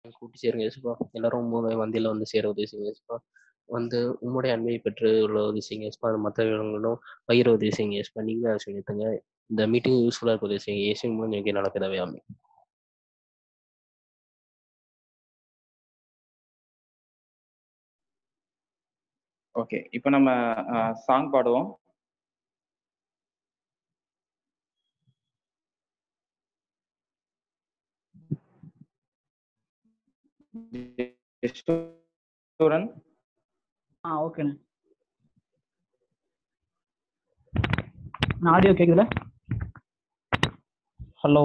கூட்டி சேருங்க இயேசுப்பா. எல்லாரும் உம்முடைய மந்தையில வந்து சேர உதவி செய்யுங்க இயேசுப்பா. வந்து உம்முடைய அன்பை பெற்று உள்ள உதவி செய்யுங்க இயேசுப்பா. அது மற்றவர்களும் பகிர உதவி செய்யுங்க இயேசுப்பா. நீங்க ஆசீர்வதித்துங்க. இந்த மீட்டிங் யூஸ்ஃபுல்லா இருக்க உதவி செய்யுங்க. இயேசுவின் மூலம் எனக்கு நடக்கதவே ஆமென். ஓகே. இப்ப நம்ம அ சாங் பாடுவோம். யஷ்வரன் ஆ ஓகேண்ணே நான் ஆடியோ கேக்குதுல ஹலோ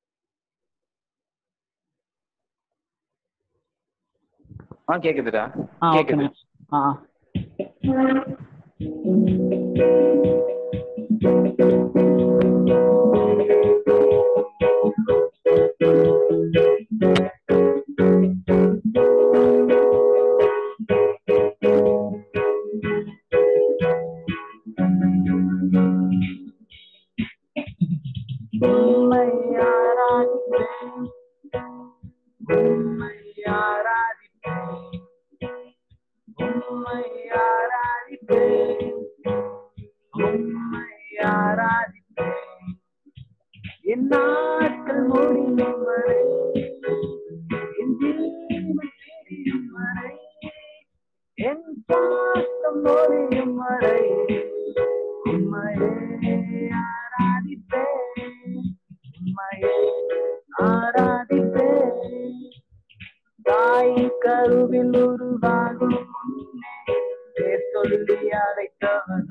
ஆ கேக்குதுடா. ஆ கேக்குது. ஓகேண்ணே ஆ ஆ. உம்மை ஆராதிப்பேன் உம்மை ஆராதிப்பேன் உம்மை ஆராதிப்பேன் உம்மை ஆராதிப்பேன் என் நாட்கள் முடியும் வரை என் ஜீவன் பிரியும் வரை என் பாசம் நொழியும் வரை உம்மையே ஆராதிப்பேன் உம்மையே ஆராதிப்பேன் தாய் கருவில் உருவாகும் முன்னே பேர் சொல்லி அழைத்தவன்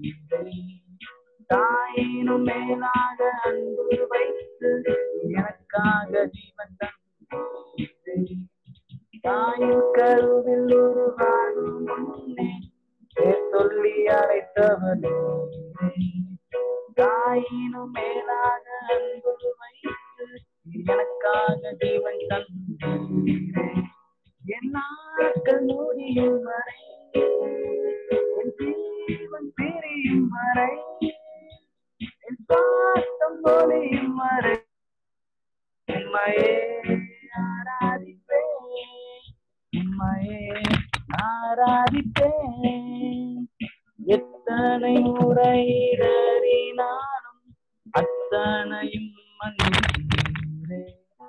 தாயினும் மேலாக அன்பு வைத்து எனக்காக ஜீவன் தந்தீரே. தாயின் கருவில் உருவாகும் முன்னே பேர் சொல்லி அழைத்தவன் தாயினும் மேலாக அன்பு வைத்து எனக்காக ஜீவன் தந்தீரே என் நாட்கள் முடியும் வரை என் ஜீவன் பிரியும் வரை என் சுவாசம் பொழியும் வரை உம்மையே ஆராதிப்பேன் உம்மையே ஆராதிப்பேன் எத்தனை முறை இடறினாலும் அத்தனையும் மன்னித்தீரே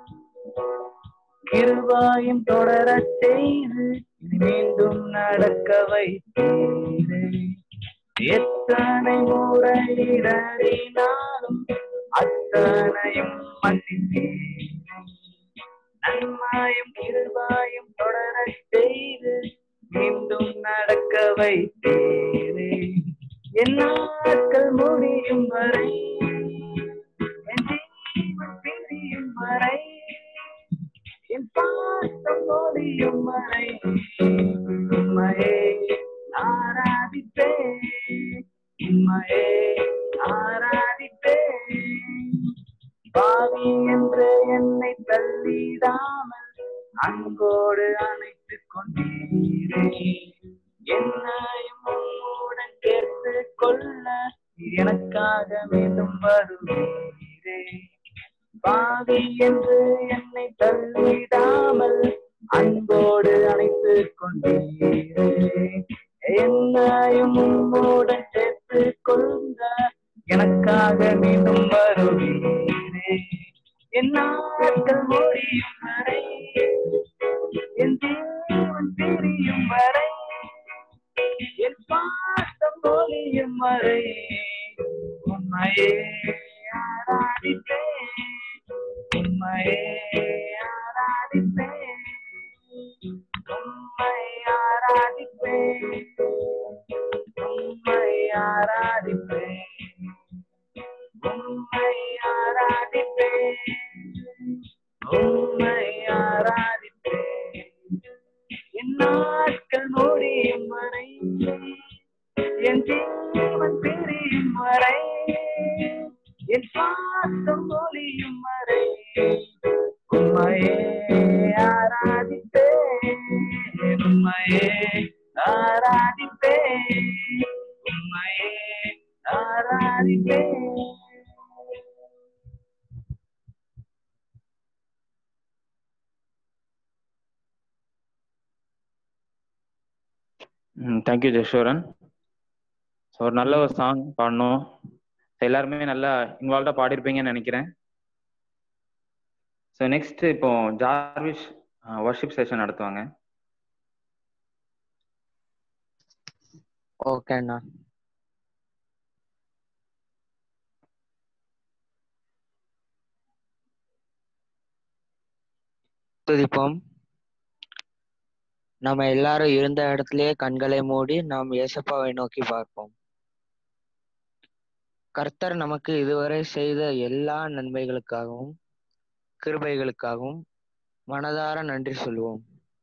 கிருபாயும் தொடரச் செய்து இனி மீண்டும் நடக்க வைத்தீரே எத்தனை முறை இடறினாலும் அத்தனையும் மன்னித்தீரே நன்மாயும் கிருபாயும் தொடரச் செய்து மீண்டும் நடக்க வைத்தீரே என் நாட்கள் முடியும் வரை என் ஜீவன் பிரியும் வரை என் பாசம் ஒளியும் வரை உம்மையே ஆராதிப்பேன் உம்மையே ஆராதிப்பேன் பாவி என்று என்னை தள்ளிடாமல் அன்போடு அணைத்துக் கொண்டீரே என்னையும் உம்முடன் சேர்த்து கொள்ள எனக்காக மீண்டும் வருவீரே பாவி என்று என்னை தள்ளிடாமல் அன்போடு அணைத்துக் கொண்டீரே என்னையும் உம்முடன் சேர்த்து கொள்ள எனக்காக மீண்டும் வருவீரே என் நாட்கள் முடியும் வரை என் ஜீவன் பிரியும் வரை என் பாசம் ஒளியும் வரை உண்மையே ஆராதிப்பேன் உண்மையே ஆராதிப்பேன் உண்மை ஆராதிப்பேன் உண்மை ஆராதிப்பேன் உம்மை ஆராதிப்பேன் உம்மை ஆராதிப்பேன் என் நாட்கள் முடியும் வரை என் ஜீவன் பிரியும் வரை என் சுவாசம் ஒளியும் வரை உம்மையே ஆராதிப்பேன் உம்மையே ஆராதிப்பேன் உம்மையே ஆராதிப்பேன் ம் தேங்க்யூ ஜெஷோரன் ஸோ ஒரு நல்ல ஒரு சாங் பாடணும் எல்லாருமே நல்லா இன்வால்வ்டாக பாடியிருப்பீங்கன்னு நினைக்கிறேன் ஸோ நெக்ஸ்ட் இப்போ ஜார்விஷ் ஒர்ஷிப் செஷன் நடத்துவாங்க ஓகே அண்ணா துதிப்போம் நம்ம எல்லாரும் இருந்த இடத்திலேயே கண்களை மூடி நாம் இயேசப்பாவை நோக்கி பார்ப்போம் கர்த்தர் நமக்கு இதுவரை செய்த எல்லா நன்மைகளுக்காகவும் கிருபைகளுக்காகவும் மனதார நன்றி சொல்லுவோம்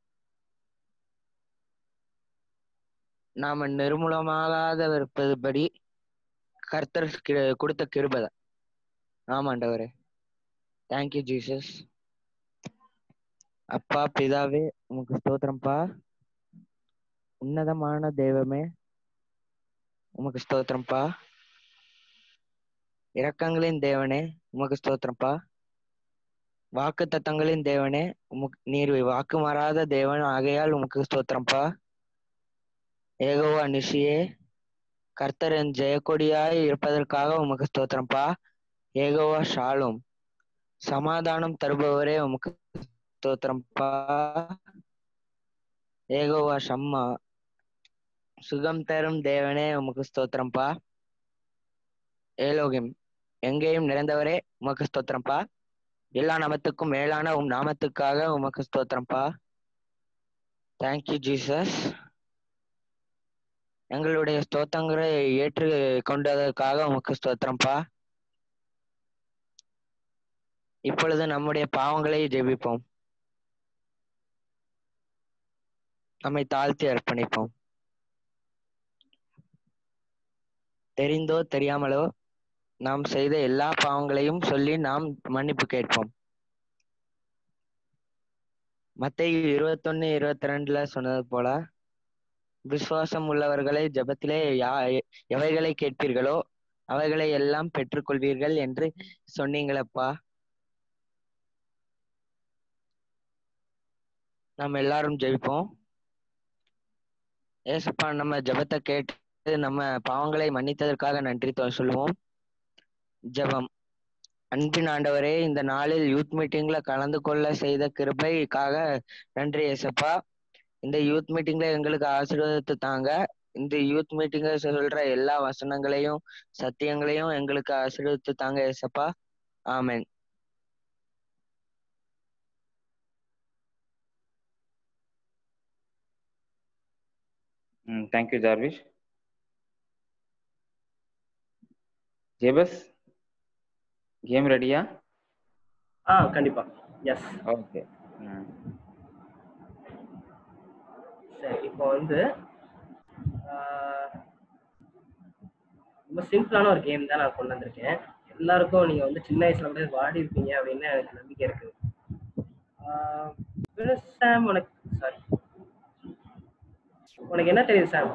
நாம நிர்மூலமாகாத இருப்பதுபடி கர்த்தர் கி- கொடுத்த கிருபை ஆமாண்டவரே தேங்க்யூ ஜீசஸ் அப்பா பிதாவே உமக்கு ஸ்தோத்திரம்ப்பா உன்னதமான தெய்வமே உமக்கு ஸ்தோத்திரம்ப்பா இரக்கங்களின் தேவனே உமக்கு ஸ்தோத்திரம்ப்பா வாக்கு தத்தங்களின் தேவனே உமக்கு நீர் வாக்கு மாறாத தேவன் ஆகையால் உமக்கு ஸ்தோத்திரம்ப்பா ஏகோவா நிஷியே கர்த்தர் என் ஜெயக்கொடியாய் இருப்பதற்காக உமக்கு ஸ்தோத்திரம்ப்பா ஏகோவா ஷாலும் சமாதானம் தருபவரே உமக்கு ஸ்தோத்திரம்ப்பா ஏகோவா ஷம்மா சுகம் தரும் தேவனே உமக்கு ஸ்தோத்திரம்ப்பா ஏலோகிம் எங்கேயும் நிறைந்தவரே உமக்கு ஸ்தோத்திரம்ப்பா எல்லா நாமத்துக்கும் மேலான உம் நாமத்துக்காக உமக்கு ஸ்தோத்திரம்ப்பா தேங்க்யூ ஜீசஸ் எங்களுடைய ஸ்தோத்திரங்களை ஏற்று கொண்டதற்காக உமக்கு ஸ்தோத்திரம்ப்பா இப்பொழுது நம்முடைய பாவங்களை ஜெபிப்போம் நம்மை தாழ்த்தி அர்ப்பணிப்போம் தெரிந்தோ தெரியாமலோ நாம் செய்த எல்லா பாவங்களையும் சொல்லி நாம் மன்னிப்பு கேட்போம் மத்தேயு இருபத்தொன்னு இருபத்தி ரெண்டுல சொன்னது போல விசுவாசம் உள்ளவர்களை ஜெபத்திலே யா எவைகளை கேட்பீர்களோ அவைகளை எல்லாம் பெற்றுக்கொள்வீர்கள் என்று சொன்னீங்களப்பா நாம் எல்லாரும் ஜெபிப்போம் ஏசப்பா நம்ம ஜெபத்தை கேட்டு நம்ம பாவங்களை மன்னித்ததற்காக நன்றி தொ- சொல்லுவோம் ஜெபம் அன்பின் ஆண்டவரே இந்த நாளில் யூத் மீட்டிங்ல கலந்து கொள்ள செய்த கிருபைக்காக நன்றி ஏசப்பா இந்த யூத் மீட்டிங்ல எங்களுக்கு ஆசீர்வாதத்தை தாங்க இந்த யூத் மீட்டிங்ல சொல்ற எல்லா வசனங்களையும் சத்தியங்களையும் எங்களுக்கு ஆசீர்வதித்து தாங்க ஏசப்பா ஆமென் ம் தேங்க்யூ ஜார்விஷ் ஜேபஸ் கேம் ரெடியா ஆ கண்டிப்பா எஸ் ஓகே ம் சரி இப்போ வந்து ஆஹ், ரொம்ப சிம்பிளான ஒரு கேம் தான் நான் கொண்டு வந்திருக்கேன் எல்லாருக்கும் நீங்க வந்து சின்ன வயசுல கூட வாடி இருப்பீங்க அப்படின்னு எனக்கு நம்பிக்கை இருக்கு ஆஹ், சாம் உனக்கு சாரி உனக்கு என்ன தெரியுது சாம்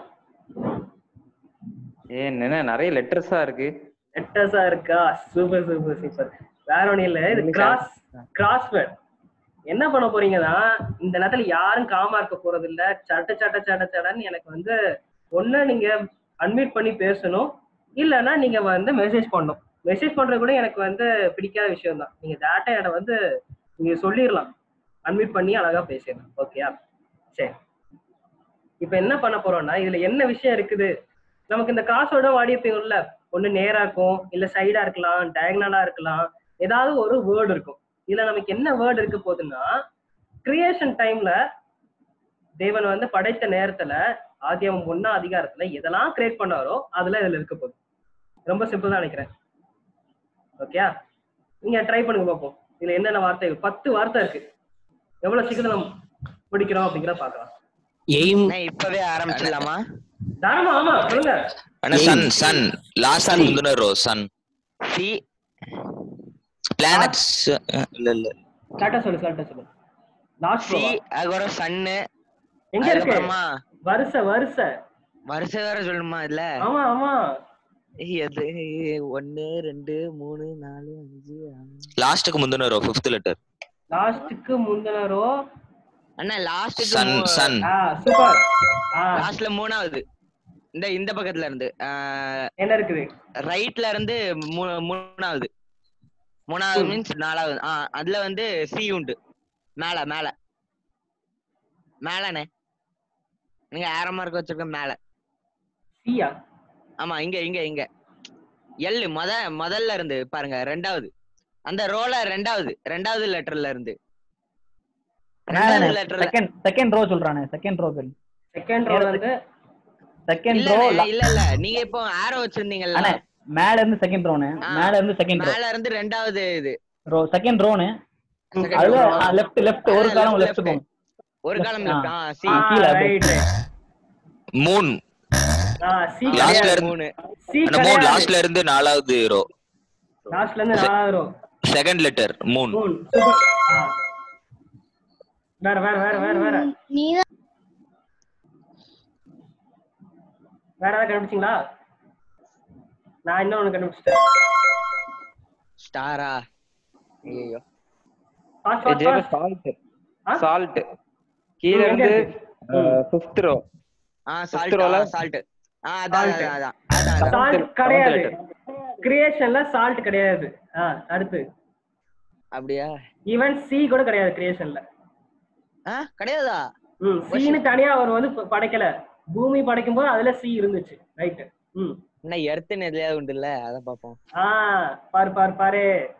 ஏ என்ன நிறைய லெட்டர்ஸா இருக்கு லெட்டர்ஸா இருக்கா சூப்பர் சூப்பர் சூப்பர் வேற ஒண்ணும் இல்ல இது கிராஸ் கிராஸ்வேர்ட் என்ன பண்ண போறீங்கன்னா இந்த நேரத்துல யாரும் காமா இருக்க போறது இல்ல சட்ட சட்ட சட்ட சடன்னு எனக்கு வந்து ஒண்ணு நீங்க அட்மிட் பண்ணி பேசணும் இல்லைன்னா நீங்க வந்து மெசேஜ் பண்ணணும் மெசேஜ் பண்றது கூட எனக்கு வந்து பிடிக்காத விஷயம் தான் நீங்க டேட்டா எட வந்து நீங்க சொல்லிடலாம் அட்மிட் பண்ணி அழகா பேசிடலாம் ஓகேயா சரி இப்போ என்ன பண்ண போறோம்னா இதுல என்ன விஷயம் இருக்குது நமக்கு இந்த காசோட வாடியிருப்பீங்கல்ல ஒண்ணு நேரா இருக்கும் இல்ல சைடா இருக்கலாம் டயகனலா இருக்கலாம் ஏதாவது ஒரு வேர்டு இருக்கும் இதுல நமக்கு என்ன வேர்டு இருக்க போகுதுன்னா கிரியேஷன் டைம்ல தேவன் வந்து படைத்த நேரத்துல ஆதியம் ஒன்னா அதிகாரத்துல எதெல்லாம் கிரியேட் பண்ணாரோ அதுல இதுல இருக்க போகுது ரொம்ப சிம்பிள் தான் நினைக்கிறேன் ஓகே நீங்க ட்ரை பண்ணுங்க பார்ப்போம் இதுல என்னென்ன வார்த்தை இருக்கு? பத்து வார்த்தை இருக்கு எவ்வளவு சீக்கிரம் நம்ம பிடிக்கிறோம் அப்படிங்கிறத பாக்கலாம் எய்ம் அண்ணா, இப்பவே ஆரம்பிச்சிடலாமா தாராளமா ஆமா சொல்லுங்க அண்ணா சன் சன் லாஸ்ட் Sun. முந்தின ரோ சன் சி பிளானட்ஸ் இல்ல இல்ல கரெக்டா சொல்லு கரெக்டா சொல்லு லாஸ்ட் சி அதுக்கப்புறம் சன்னு எங்க இருக்கு அதுக்கப்புறமா வருஷ வருஷ வருஷ வேற சொல்லணுமா இல்ல ஆமா ஆமா எது ஒன்னு ரெண்டு மூணு நாலு அஞ்சு ஆறு லாஸ்ட்டுக்கு முந்தின ரோ ஃபிஃப்த் லெட்டர் லாஸ்ட்டுக்கு முந்தின ரோ அண்ணா லாஸ்ட்டுக்கு சன் சன் ஆ சூப்பர் ஆ லாஸ்ட்ல மூணாவது இந்த இந்த பக்கத்துல இருந்து என்ன இருக்குது ரைட்ல இருந்து மூ- மூணாவது மூணாவது ம். மீன்ஸ் நாலாவது ஆ அதுல வந்து சி உண்டு மேல மேல மேலண்ணே நீங்க ஏற மார்க் வச்சிருக்க மேல சியா ஆமா இங்க இங்க இங்க எல் முத முதல்ல இருந்து பாருங்க ரெண்டாவது அந்த ரோல ரெண்டாவது ரெண்டாவது லெட்டர்ல இருந்து ரெண்டாவது லெட்டர்ல செகண்ட் செகண்ட் ரோ சொல்றானே செகண்ட் ரோ செகண்ட் ரோ வந்து செகண்ட் இல்ல ரோ இல்ல இல்ல நீங்க இப்போ ஆரோ வச்சிருந்தீங்கல்ல அண்ணே மேல இருந்து செகண்ட் ரோனு ஆ. மேல இருந்து செகண்ட் ரோ மேல இருந்து ரெண்டாவது இது ரோ செகண்ட் ரோனு Second அதுல row. லெஃப்ட் லெஃப்ட் ஒரு ஆ, காலம் left, லெஃப்ட் left. போகும் ஒரு காலம் ஆ. left. ஆ சி ஆ. கீழ அப்படியே. ரைட் மூன் ஆ சி Last கிடையாது ல இருந்து- மூணு சி அந்த மூன் லாஸ்ட்ல இருந்து நாலாவது ரோ லாஸ்ட்ல இருந்து நாலாவது ரோ செகண்ட் லெட்டர் மூன் மூணு சூப்பர் ஆ வேற வேற வேற வேற வேற வேற ஏதாவது கண்டுபிடிச்சிங்களா நான் இன்னொன்னு கண்டுபிடிச்சிட்டேன் ஸ்டாரா ஐயோ ஃபாஸ்ட் ஃபாஸ்ட் ஃபாஸ்ட் சால்ட் ஆ? சால்ட் கீழ ம், எங்க இருந்து இருக்கு? ஃபிஃப்த் ரோ ஆ Fifth சால்ட் row ல? சால்ட் ஆ அதான் Salt. அதான் அதான் அதான் அதான் சால்ட் Seventh கிடையாது letter. கிரியேஷன்ல சால்ட் கிடையாது ஆ அடுத்து அப்படியா ஈவன் சி கூட கிடையாது கிரியேஷன்ல ஆ கிடையாதா ம் சீனு தனியா அவர் வந்து ப- படைக்கல பூமி படைக்கும் போது அதுல சி இருந்துச்சு ரைட் ம் என்ன எர்த்துன்னு எதுலயாவது உண்டு இல்ல அத பாப்போம் ஆ பாரு பாரு பாரு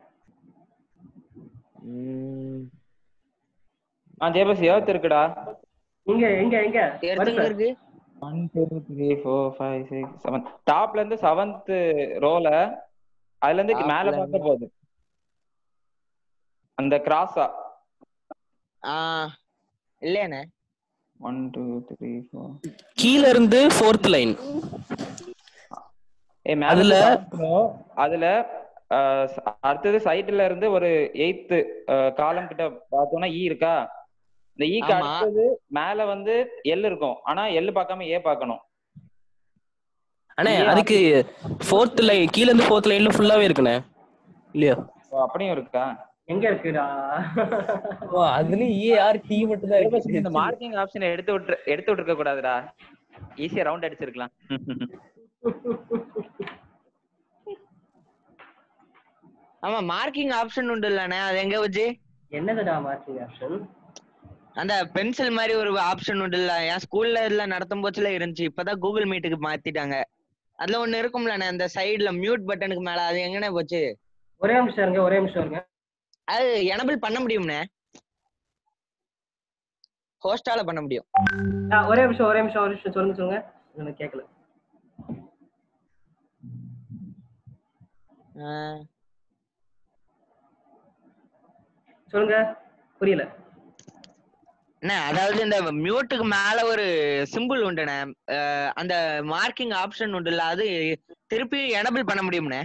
ம். ஆ ஜேபஸ் ஏர்த் இருக்குடா இங்க எங்க எங்க எர்த்து வருது எங்க சார். இருக்கு one two three four five six seven டாப்ல இருந்து செவன்த் ரோல அதுல இருந்து Top மேல ல பார்க்க போகுது அந்த கிராஸா ஆ இல்லையாண்ணே ஒன் டூ த்ரீ ஃபோர் கீழ இருந்து ஃபோர்த் லைன் ஏ மேல அதுல- அதுல அதுல அஹ், ச- அடுத்தது சைடுல இருந்து ஒரு எயித் காலம் கிட்ட பார்த்தோம்னா ஈ இருக்கா இந்த ஈக்கு ஆமா. அடுத்தது மேல வந்து எல் இருக்கும் ஆனா எல் பார்க்காம ஏ பார்க்கணும் அண்ணே ஏன் அதுக்கு ஃபோர்த் லைன் கீழ இருந்து ஃபோர்த் லைன்ல ஃபுல்லாவே இருக்குண்ணே இல்லையா ஓ, அப்படியும் இருக்கா எங்க இருக்குடா அதுலயும் ஏஆர் டி மட்டும் தான் ஜேபஸ், இந்த இருக்கு மார்க்கிங் ஆப்ஷனை எடுத்து விட்டு எடுத்து விட்டுருக்க கூடாதுடா ஈஸியா ரவுண்ட் அடிச்சிருக்கலாம் ஆமா மார்க்கிங் ஆப்ஷன் உண்டு இல்லண்ணே அது எங்க வச்சு என்னதுடா மார்க்கிங் ஆப்ஷன் அந்த பென்சில் மாதிரி ஒரு ஆப்ஷன் உண்டு இல்ல என் ஸ்கூல்ல இதுல நடத்தும் போச்சுல இருந்துச்சு இப்பதான் கூகுள் மீட்டுக்கு மாத்திட்டாங்க அதுல ஒண்ணு இருக்கும்லண்ணே அந்த சைடுல மியூட் பட்டனுக்கு மேல அது எங்கண்ணே போச்சு ஒரே நிமிஷம் இருங்க ஒரே நிமிஷம் இருங்க அது எனபிள் பண்ண முடியும்ண்ணே ஹோஸ்டால பண்ண முடியும் ஆ, ஒரே நிமிஷம் ஒரே நிமிஷம் ஒரு நிமிஷம் சொல்லுங்க சொல்லுங்க எனக்கு கேட்கல ஆஹ் சொல்லுங்க புரியல அண்ணே அதாவது இந்த மியூட்டுக்கு மேல ஒரு சிம்பிள் உண்டுண்ணே அஹ் அந்த மார்க்கிங் ஆப்ஷன் உண்டுல்ல அது திருப்பி எனபிள் பண்ண முடியும்ண்ணே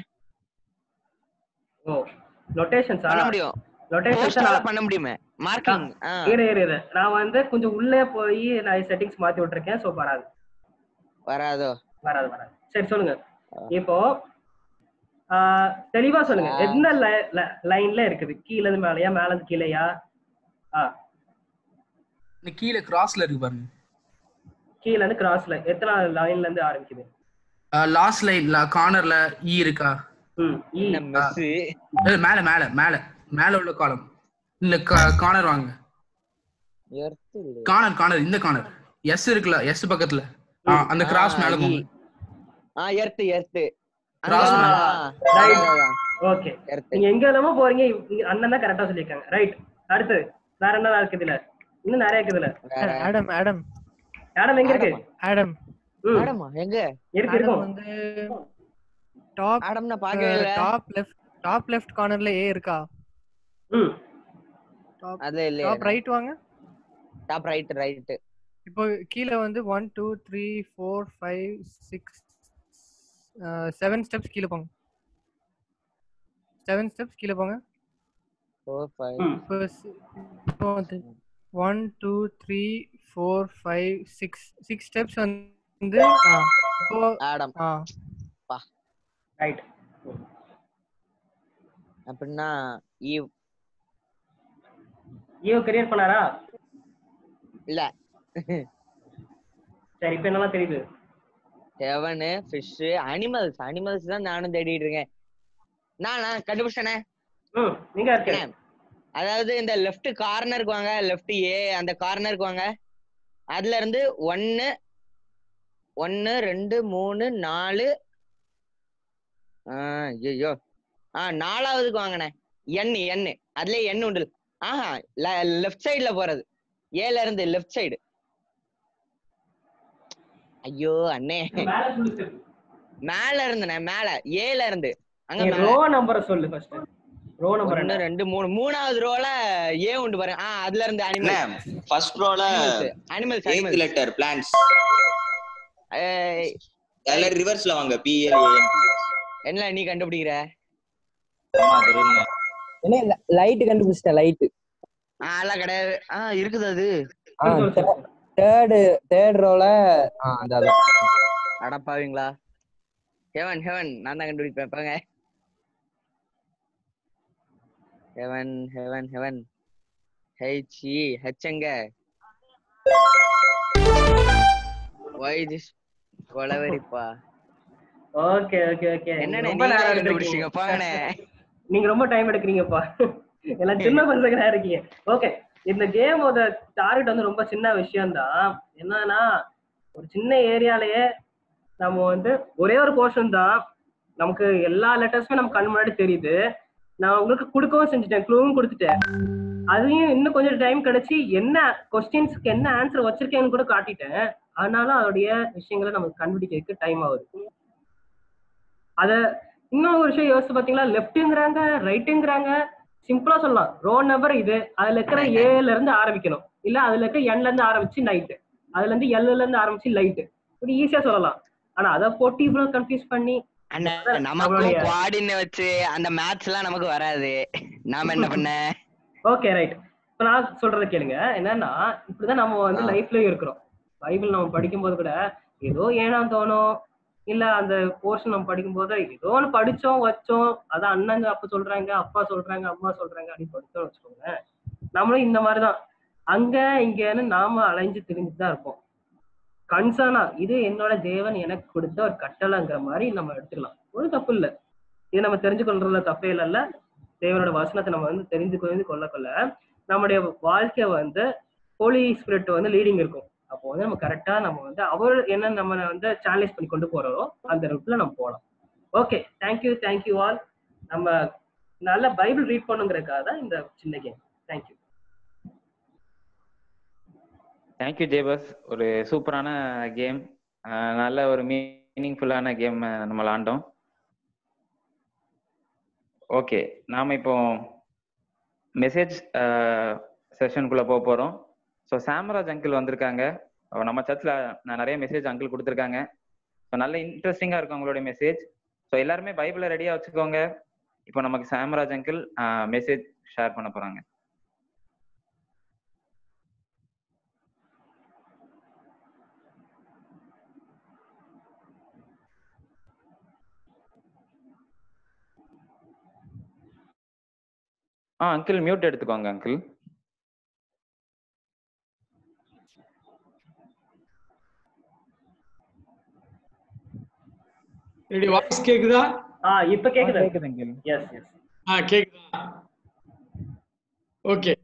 ஓ லொட்டேஷன்ஸா பண்ண முடியும் லொட்டேஷன்ஸ் ஹோஸ்டால நான் பண்ண முடியுமே மார்க்கிங் இரு இரு இரு நான் வந்து கொஞ்சம் உள்ளே போய் நான் செட்டிங்ஸ் மாத்தி விட்டுருக்கேன் ஸோ வராது வராதோ வராது வராது சரி சொல்லுங்க இப்போ ஆ, தெளிவா சொல்லுங்க ஆ. என்ன லைன்ல இருக்குது கீழ இருந்து மேலயா மேல இருந்து கீழயா ஆ இந்த கீழே கிராஸ்ல இருக்கு பாருங்க கீழ இருந்து கிராஸ்ல எத்தனை லைன்ல இருந்து ஆரம்பிக்குது லாஸ்ட் லைன்ல கார்னர்ல இ இருக்கா ம் ஈ என்ன மெஸ் இல்ல, மேல மேல மேல மேல உள்ள காலம் இல்ல கார்னர் வாங்க கார்னர் கார்னர் இந்த கார்னர் எஸ் இருக்குல்ல எஸ் பக்கத்துல ஆ, அந்த கிராஸ் மேல போங்க ஆ எர்த்து எர்த்து Cross மேல. Right. ஓகே எர்த்து நீங்க எங்க எல்லாமோ போறீங்க இங்க அண்ணன் தான் கரெக்டா சொல்லியிருக்காங்க ரைட் அடுத்து வேற என்ன இருக்குது இதுல இன்னும் நிறைய இருக்குது இதுல வேற ஆடம் ஆடம் ஆடம் எங்க இருக்கு ஆடம் ம் மேடமா எங்க இருக்கு ஆடம் இருக்கும் வந்து டாப் ஆடம்னா பாக்கவே இல்ல டாப் லெஃப்ட் டாப் லெஃப்ட் கார்னர்ல ஏ இருக்கா ம் டாப் அது இல்லையா டாப் ரைட் வாங்க டாப் ரைட் ரைட் இப்போ கீழே வந்து one two three four five six seven steps கீழே போங்க செவன் ஸ்டெப்ஸ் கீழே போங்க ஃபோர் ஃபைவ் ம் இப்போ சி- இப்போ வந்து one two three four five six six steps வந்து ஆ இப்போ ஆடம் ஆ ரைட் அப்படின்னா ஈவ் ஈவ் கிரியேட் பண்ணாரா இல்ல சரி இப்ப என்னெல்லாம் தெரியுது ஹெவனு ஃபிஷ் அனிமல்ஸ் அனிமல்ஸ் தான் நானும் தேடிட்டு இருக்கேன் நான் நான் கண்டுபிடிச்சேனே ம் நீங்க இருக்கீங்க அதாவது இந்த லெஃப்ட் கார்னருக்கு வாங்க லெஃப்ட் ஏ அந்த கார்னருக்கு வாங்க அதுல இருந்து ஒன்னு ஒன்னு ரெண்டு மூணு நாலு ஐயோ ஆ நாலாவதுக்கு வாங்கண்ணே எண் எண் அதுல எண் உண்டு ஆஹா லெஃப்ட் சைடுல போறது ஏல இருந்து லெஃப்ட் சைடு ஐயோ அண்ணே மேல சொல்லு மேல இருந்துண்ணே மேல ஏல இருந்து அங்க நீ மேல. ரோ நம்பரை சொல்லு ஃபர்ஸ்ட் ரோ நம்பர் ஒண்ணு என்ன ரெண்டு மூணு மூணாவது ரோல ஏ உண்டு பாருங்க ஆ அதுல இருந்து அனிமல் ஃபர்ஸ்ட் ரோல animals eighth animals letter plans அதுல ரிவர்ஸ்ல வாங்க பிஎல் என்ன நீ கண்டுபிடிக்கிற என்ன லைட் கண்டுபிடிச்சிட்டேன் லைட் ஆ அதெல்லாம் கிடையாது ஆ இருக்குது அது தேர்டு தேர்ட் ரோல அந்த அதான் அடப்பாவீங்களா ஹெவன் ஹெவன் நான் தான் கண்டுபிடிப்பேன் போங்க heaven heaven heaven H E H எங்க ஒய் திஸ் கொலவெறிப்பா ஓகே ஓகே ஓகே என்னண்ணே ரொம்ப நீங்களே நேரம் கண்டுபிடிச்சீங்க எடுக்கிறீங்க போங்கண்ணே நீங்க ரொம்ப டைம் எடுக்கிறீங்கப்பா எல்லாம் சின்ன பசங்களா இருக்கீங்க ஓகே இந்த கேமோட டார்கெட் வந்து ரொம்ப சின்ன விஷயம் தான் என்னன்னா ஒரு சின்ன ஏரியாலயே நம்ம வந்து ஒரே ஒரு போர்ஷன் தான் நமக்கு எல்லா லெட்டர்ஸுமே நம்ம கண் முன்னாடி தெரியுது நான் உங்களுக்கு கொடுக்கவும் செஞ்சுட்டேன் க்ளூவும் கொடுத்துட்டேன் அதையும் இன்னும் கொஞ்சம் டைம் கிடைச்சு என்ன கொஸ்டின்ஸ்க்கு என்ன ஆன்சர் வச்சிருக்கேன்னு கூட காட்டிட்டேன் ஆனாலும் அதோடைய விஷயங்களை நமக்கு கண்டுபிடிக்கிறதுக்கு டைம் ஆகுது அத இன்னொரு விஷயம் யோசிச்சு பாத்தீங்களா லெஃப்ட்ங்கிறாங்க ரைட்டுங்கிறாங்க சிம்பிளா சொல்லலாம் ரோ நம்பர் இது அதுல இருக்கிற ஏல இருந்து ஆரம்பிக்கணும் இல்ல அதுல இருக்க எண்ல இருந்து ஆரம்பிச்சு நைட்டு அதுல இருந்து எல்ல இருந்து ஆரம்பிச்சு லைட்டு இப்படி ஈஸியா சொல்லலாம் ஆனா அதை போட்டு இவ்வளவு கன்ஃபியூஸ் பண்ணி அண்ணா நமக்கும் குவாடின்னு வச்சு அந்த மேட்ச் எல்லாம் நமக்கு வராது நாம என்ன பண்ண ஓகே ரைட் இப்ப நான் சொல்றத கேளுங்க என்னன்னா இப்படிதான் நம்ம வந்து லைஃப்லயும் இருக்கிறோம் பைபிள் நம்ம படிக்கும்போது கூட ஏதோ ஏனாம் தோணும் இல்ல அந்த போர்ஷன் நம்ம படிக்கும்போது ஏதோ ஒன்று படிச்சோம் வச்சோம் அதான் அண்ணங்க அப்ப சொல்றாங்க அப்பா சொல்றாங்க அம்மா சொல்றாங்க அப்படின்னு படிச்சோம் வச்சுக்கோங்க நம்மளும் இந்த மாதிரிதான் அங்க இங்கன்னு நாம அலைஞ்சு திரிஞ்சுட்டு தான் இருப்போம் கன்சர்னா இது என்னோட தேவன் எனக்கு கொடுத்த ஒரு கட்டளைங்கிற மாதிரி நம்ம எடுத்துக்கலாம் ஒரு தப்பு இல்ல இது நம்ம தெரிஞ்சு கொள்றதுல தப்பே இல்லைல்ல தேவனோட வசனத்தை நம்ம வந்து தெரிந்து கொண்டு கொள்ள கொள்ள நம்முடைய வாழ்க்கை வந்து ஹோலி ஸ்பிரிட் வந்து லீடிங் இருக்கும் அப்போ வந்து நம்ம கரெக்டா நம்ம வந்து அவர் என்ன நம்ம வந்து சேனலைஸ் பண்ணி கொண்டு போறோம் அந்த ரூட்ல நம்ம போகலாம் ஓகே தேங்க்யூ தேங்க்யூ ஆல் நம்ம நல்ல பைபிள் ரீட் பண்ணுங்கிறதுக்காக தான் இந்த சின்ன கேம் தேங்க்யூ தேங்க்யூ ஜேபஸ் ஒரு சூப்பரான கேம் நல்ல ஒரு மீனிங்ஃபுல்லான கேம் நம்ம விளாண்டோம் ஓகே நாம இப்போ மெசேஜ் செஷனுக்குள்ள போக போறோம் ஸோ சாமராஜ் அங்கிள் வந்திருக்காங்க அவ நம்ம சர்ச்சில் நான் நிறைய மெசேஜ் அங்கிள் கொடுத்துருக்காங்க ஸோ நல்ல இன்ட்ரெஸ்டிங்காக இருக்கும் உங்களுடைய மெசேஜ் ஸோ எல்லாருமே பைபிளை ரெடியாக வச்சுக்கோங்க இப்போ நமக்கு சாமராஜ் அங்கிள் மெசேஜ் ஷேர் பண்ண போறாங்க ஆ அங்கிள் மியூட் எடுத்துக்கோங்க அங்கிள் என்னுடைய வாய்ஸ் கேக்குதா ஆ இப்ப கேக்குது கேக்குது அங்கிள் எஸ் எஸ் ஆ கேக்குதா ஓகே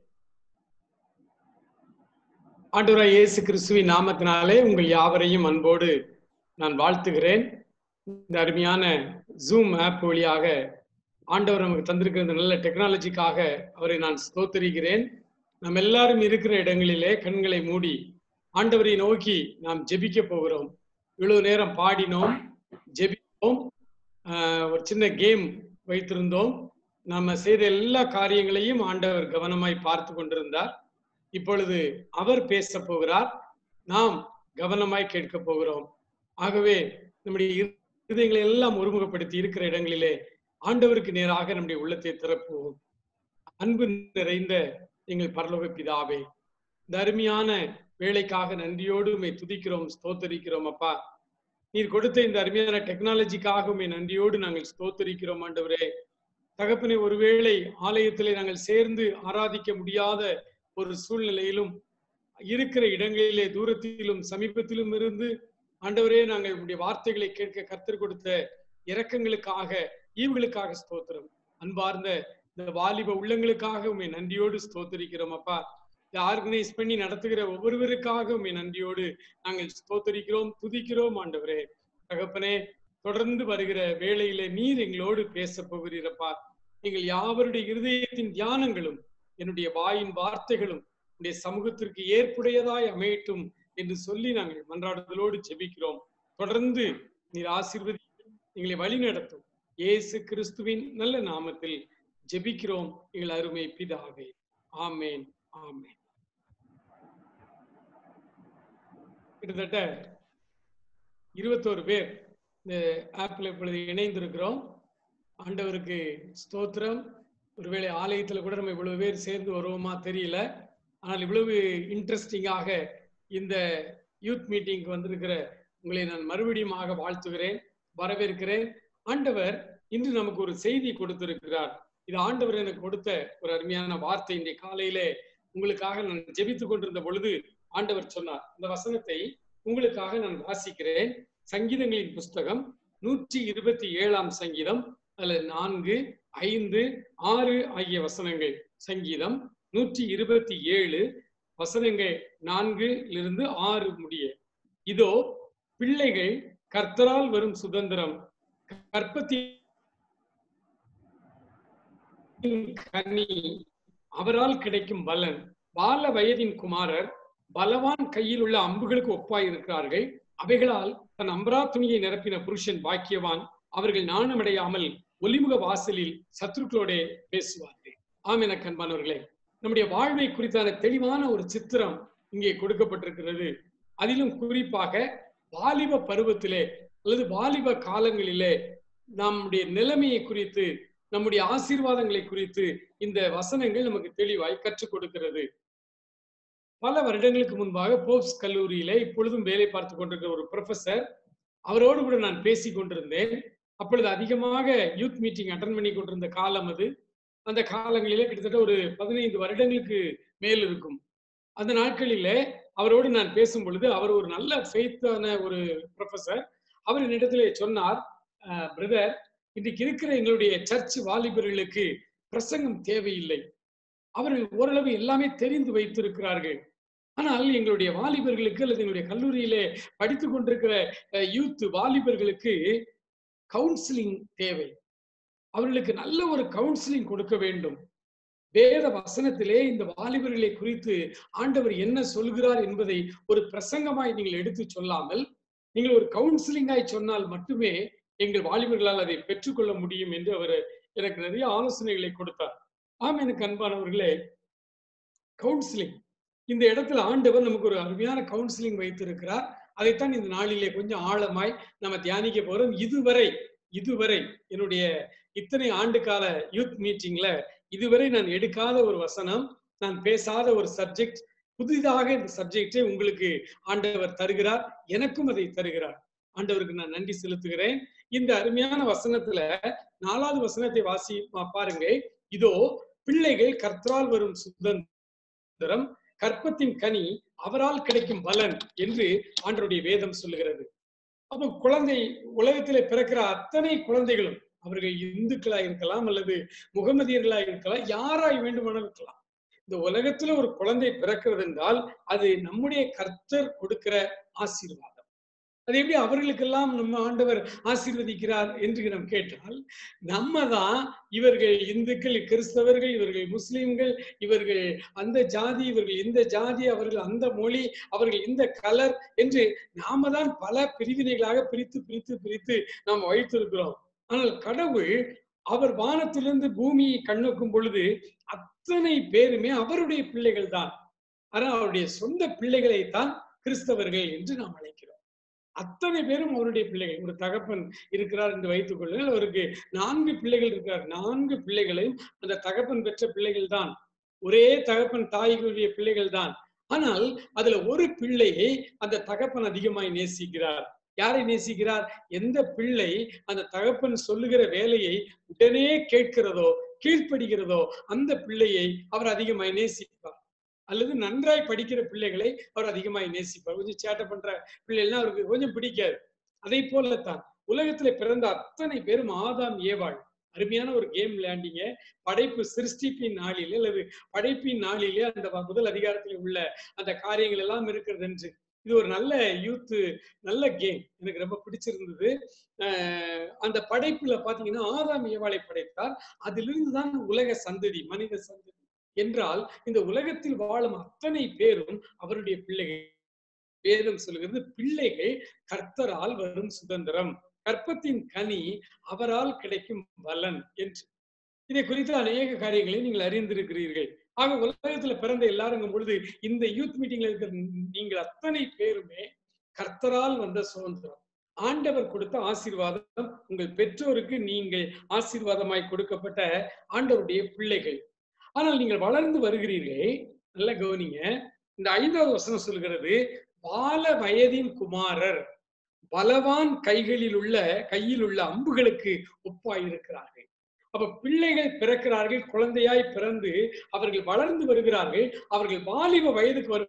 ஆண்டவராய் இயேசு கிறிஸ்துவின் நாமத்தினாலே உங்கள் யாவரையும் அன்போடு நான் வாழ்த்துகிறேன் இந்த அருமையான ஜூம் ஆப் வழியாக ஆண்டவர் நமக்கு தந்திருக்கிற இந்த நல்ல டெக்னாலஜிக்காக அவரை நான் ஸ்தோத்தரிக்கிறேன் நம்ம எல்லாரும் இருக்கிற இடங்களிலே கண்களை மூடி ஆண்டவரை நோக்கி நாம் ஜெபிக்க போகிறோம் இவ்வளவு நேரம் பாடினோம் ஜெபித்தோம் ஆஹ் ஒரு சின்ன கேம் வைத்திருந்தோம் நாம செய்த எல்லா காரியங்களையும் ஆண்டவர் கவனமாய் பார்த்து கொண்டிருந்தார் இப்பொழுது அவர் பேச போகிறார் நாம் கவனமாய் கேட்க போகிறோம் ஆகவே நம்முடைய இருதயங்களை எல்லாம் ஒருமுகப்படுத்தி இருக்கிற இடங்களிலே ஆண்டவருக்கு நேராக நம்முடைய உள்ளத்தை திறப்புவோம் அன்பு நிறைந்த எங்கள் பரலோக பிதாவே இந்த அருமையான வேலைக்காக நன்றியோடு உம்மை துதிக்கிறோம் ஸ்தோத்தரிக்கிறோம் அப்பா நீர் கொடுத்த இந்த அருமையான டெக்னாலஜிக்காக உண்மை நன்றியோடு நாங்கள் ஸ்தோத்தரிக்கிறோம் ஆண்டவரே தகப்பனை ஒருவேளை ஆலயத்திலே நாங்கள் சேர்ந்து ஆராதிக்க முடியாத ஒரு சூழ்நிலையிலும் இருக்கிற இடங்களிலே தூரத்திலும் சமீபத்திலும் இருந்து ஆண்டவரே நாங்கள் உங்களுடைய வார்த்தைகளை கேட்க கர்த்தர் கொடுத்த இரக்கங்களுக்காக ஈவுகளுக்காக ஸ்தோத்திரம் அன்பார்ந்த இந்த வாலிப உள்ளங்களுக்காக உண்மை நன்றியோடு ஸ்தோத்தரிக்கிறோம் அப்பா இதை ஆர்கனைஸ் பண்ணி நடத்துகிற ஒவ்வொருவருக்காக உண்மை நன்றியோடு நாங்கள் ஸ்தோத்தரிக்கிறோம் துதிக்கிறோம் ஆண்டவரே தகப்பனே தொடர்ந்து வருகிற வேளையிலே நீர் எங்களோடு பேச போகிறீரப்பா நீங்கள் யாவருடைய இருதயத்தின் தியானங்களும் என்னுடைய வாயின் வார்த்தைகளும் உடைய சமூகத்திற்கு ஏற்புடையதாய் அமையட்டும் என்று சொல்லி நாங்கள் மன்றாடுதலோடு ஜெபிக்கிறோம் தொடர்ந்து நீர் ஆசீர்வதி எங்களை வழி நடத்தும் இயேசு கிறிஸ்துவின் நல்ல நாமத்தில் ஜெபிக்கிறோம் எங்கள் அருமை பிதாவே ஆமேன் ஆமேன் கிட்டத்தட்ட இருபத்தோரு பேர் இந்த ஆப்ல இப்பொழுது இணைந்திருக்கிறோம் ஆண்டவருக்கு ஸ்தோத்திரம் ஒருவேளை ஆலயத்துல கூட நம்ம இவ்வளவு பேர் சேர்ந்து வருவோமா தெரியல ஆனால் இவ்வளவு இன்ட்ரெஸ்டிங்காக இந்த யூத் மீட்டிங்க்கு வந்திருக்கிற உங்களை நான் மறுபடியுமாக வாழ்த்துகிறேன் வரவேற்கிறேன் ஆண்டவர் இன்று நமக்கு ஒரு செய்தி கொடுத்திருக்கிறார் இது ஆண்டவர் எனக்கு கொடுத்த ஒரு அருமையான வார்த்தை இன்றைய காலையிலே உங்களுக்காக நான் ஜெபித்துக் கொண்டிருந்த பொழுது ஆண்டவர் சொன்னார் இந்த வசனத்தை உங்களுக்காக நான் வாசிக்கிறேன் சங்கீதங்களின் புஸ்தகம் நூற்றி இருபத்தி ஏழாம் சங்கீதம் அதுல நான்கு ஐந்து ஆறு ஆகிய வசனங்கள் சங்கீதம் நூற்றி இருபத்தி ஏழு வசனங்கள் நான்கிலிருந்து ஆறு முடிய இதோ பிள்ளைகள் கர்த்தரால் வரும் சுதந்திரம் கற்பத்தின் கனி அவரால் கிடைக்கும் பலன் பால வயதின் குமாரர் பலவான் கையில் உள்ள அம்புகளுக்கு ஒப்பாய் இருக்கிறார்கள் அவைகளால் தன் அம்பரா துணியை நிரப்பின புருஷன் பாக்கியவான் அவர்கள் நாணமடையாமல் ஒலிமுக வாசலில் சத்துருக்களோட பேசுவார்கள் ஆம் என கண்பானவர்களே நம்முடைய வாழ்வை குறித்தான தெளிவான ஒரு சித்திரம் இங்கே கொடுக்கப்பட்டிருக்கிறது அதிலும் குறிப்பாக வாலிப பருவத்திலே அல்லது வாலிப காலங்களிலே நம்முடைய நிலைமையை குறித்து நம்முடைய ஆசீர்வாதங்களை குறித்து இந்த வசனங்கள் நமக்கு தெளிவாய் கற்றுக் கொடுக்கிறது பல வருடங்களுக்கு முன்பாக போப்ஸ் கல்லூரியிலே இப்பொழுதும் வேலை பார்த்து கொண்டிருக்கிற ஒரு ப்ரொஃபசர் அவரோடு கூட நான் பேசி கொண்டிருந்தேன் அப்பொழுது அதிகமாக யூத் மீட்டிங் அட்டன் பண்ணி கொண்டிருந்த காலம் அது அந்த காலங்களிலே கிட்டத்தட்ட ஒரு பதினைந்து வருடங்களுக்கு மேல் இருக்கும் அந்த நாட்களிலே அவரோடு நான் பேசும் பொழுது அவர் ஒரு நல்ல ஃபெய்த்தான ஒரு ப்ரொஃபசர் அவர் என்னிடத்திலே சொன்னார் பிரதர் இன்றைக்கு இருக்கிற எங்களுடைய சர்ச் வாலிபர்களுக்கு பிரசங்கம் தேவையில்லை அவர்கள் ஓரளவு எல்லாமே தெரிந்து வைத்திருக்கிறார்கள் ஆனால் எங்களுடைய வாலிபர்களுக்கு அல்லது எங்களுடைய கல்லூரியிலே படித்துக் கொண்டிருக்கிற யூத் வாலிபர்களுக்கு கவுன்சிலிங் தேவை அவர்களுக்கு நல்ல ஒரு கவுன்சிலிங் கொடுக்க வேண்டும் வேத வசனத்திலே இந்த வாலிபர்களை குறித்து ஆண்டவர் என்ன சொல்கிறார் என்பதை ஒரு பிரசங்கமாய் நீங்கள் எடுத்து சொல்லாமல் நீங்கள் ஒரு கவுன்சிலிங்காய் சொன்னால் மட்டுமே எங்கள் வாலிபர்களால் அதை பெற்றுக்கொள்ள முடியும் என்று அவர் எனக்கு நிறைய ஆலோசனைகளை கொடுத்தார் ஆம் எனக்கு அன்பானவர்களே கவுன்சிலிங் இந்த இடத்துல ஆண்டவர் நமக்கு ஒரு அருமையான கவுன்சிலிங் வைத்திருக்கிறார் அதைத்தான் இந்த நாளிலே கொஞ்சம் ஆழமாய் நம்ம தியானிக்க போறோம் இதுவரை இதுவரை என்னுடைய இத்தனை ஆண்டு கால யூத் மீட்டிங்ல இதுவரை நான் எடுக்காத ஒரு வசனம் நான் பேசாத ஒரு சப்ஜெக்ட் புதிதாக இந்த சப்ஜெக்டை உங்களுக்கு ஆண்டவர் தருகிறார் எனக்கும் அதை தருகிறார் ஆண்டவருக்கு நான் நன்றி செலுத்துகிறேன் இந்த அருமையான வசனத்துல நாலாவது வசனத்தை வாசி பாருங்க இதோ பிள்ளைகள் கர்த்தரால் வரும் சுதந்திரம் கற்பத்தின் கனி அவரால் கிடைக்கும் பலன் என்று ஆண்டருடைய வேதம் சொல்லுகிறது அப்போ குழந்தை உலகத்திலே பிறக்கிற அத்தனை குழந்தைகளும் அவர்கள் இந்துக்களா இருக்கலாம் அல்லது முகமதியர்களா இருக்கலாம் யாராய் வேண்டுமானாலும் இருக்கலாம் இந்த உலகத்துல ஒரு குழந்தை பிறக்கிறது என்றால் அது நம்முடைய கர்த்தர் கொடுக்கிற ஆசீர்வாதம் அது எப்படி அவர்களுக்கெல்லாம் நம்ம ஆண்டவர் ஆசீர்வதிக்கிறார் என்று நாம் கேட்டால் நம்ம தான் இவர்கள் இந்துக்கள் கிறிஸ்தவர்கள் இவர்கள் முஸ்லிம்கள் இவர்கள் அந்த ஜாதி இவர்கள் இந்த ஜாதி அவர்கள் அந்த மொழி அவர்கள் இந்த கலர் என்று நாம தான் பல பிரிவினைகளாக பிரித்து பிரித்து பிரித்து நாம் வைத்திருக்கிறோம் ஆனால் கடவுள் அவர் வானத்திலிருந்து பூமியை கண்ணோக்கும் பொழுது அத்தனை பேருமே அவருடைய பிள்ளைகள் தான் ஆனால் அவருடைய சொந்த பிள்ளைகளை தான் கிறிஸ்தவர்கள் என்று நாம் அழைக்கிறோம் அத்தனை பேரும் அவருடைய பிள்ளைகள் ஒரு தகப்பன் இருக்கிறார் என்று வைத்துக் கொள்ளுங்கள் அவருக்கு நான்கு பிள்ளைகள் இருக்கிறார் நான்கு பிள்ளைகளையும் அந்த தகப்பன் பெற்ற பிள்ளைகள் தான் ஒரே தகப்பன் தாய்களுடைய பிள்ளைகள் தான் ஆனால் அதுல ஒரு பிள்ளையை அந்த தகப்பன் அதிகமாய் நேசிக்கிறார் யாரை நேசிக்கிறார் எந்த பிள்ளை அந்த தகப்பன் சொல்லுகிற வேலையை உடனே கேட்கிறதோ கீழ்ப்படுகிறதோ அந்த பிள்ளையை அவர் அதிகமாய் நேசிப்பார் அல்லது நன்றாய் படிக்கிற பிள்ளைகளை அவர் அதிகமாய் நேசிப்பார் கொஞ்சம் சேட்டை பண்ற பிள்ளைகள்னா அவருக்கு கொஞ்சம் பிடிக்காது அதை போலத்தான் உலகத்துல பிறந்த அத்தனை பேரும் ஆதாம் ஏவாள் அருமையான ஒரு கேம் விளையாண்டீங்க படைப்பு சிருஷ்டிப்பின் நாளிலே அல்லது படைப்பின் நாளிலே அந்த வ- முதல் அதிகாரத்தில் உள்ள அந்த காரியங்கள் எல்லாம் இருக்கிறது என்று இது ஒரு நல்ல யூத் நல்ல கேம் எனக்கு ரொம்ப பிடிச்சிருந்தது அஹ் அந்த படைப்புல பாத்தீங்கன்னா ஆதாம் ஏவாளை படைத்தார் அதிலிருந்து தான் உலக சந்ததி மனித சந்ததி என்றால் இந்த உலகத்தில் வாழும் அத்தனை பேரும் அவருடைய பிள்ளைகள் வேதம் சொல்கிறது பிள்ளைகள் கர்த்தரால் வரும் சுதந்திரம் கற்பத்தின் கனி அவரால் கிடைக்கும் பலன் என்று இதை குறித்து அநேக காரியங்களை நீங்கள் அறிந்திருக்கிறீர்கள் ஆக உலகத்துல பிறந்த எல்லாருங்கும் பொழுது இந்த யூத் மீட்டிங்ல இருக்கிற நீங்கள் அத்தனை பேருமே கர்த்தரால் வந்த சுதந்திரம் ஆண்டவர் கொடுத்த ஆசீர்வாதம் உங்கள் பெற்றோருக்கு நீங்கள் ஆசீர்வாதமாய் கொடுக்கப்பட்ட ஆண்டவருடைய பிள்ளைகள் ஆனால் நீங்கள் வளர்ந்து வருகிறீர்கள் நல்ல கவனிங்க இந்த ஐந்தாவது வசனம் சொல்கிறது பால வயதின் குமாரர் பலவான் கைகளில் உள்ள கையில் உள்ள அம்புகளுக்கு ஒப்பாயிருக்கிறார்கள் அப்ப பிள்ளைகள் பிறக்கிறார்கள் குழந்தையாய் பிறந்து அவர்கள் வளர்ந்து வருகிறார்கள் அவர்கள் வாலிப வயதுக்கு வரும்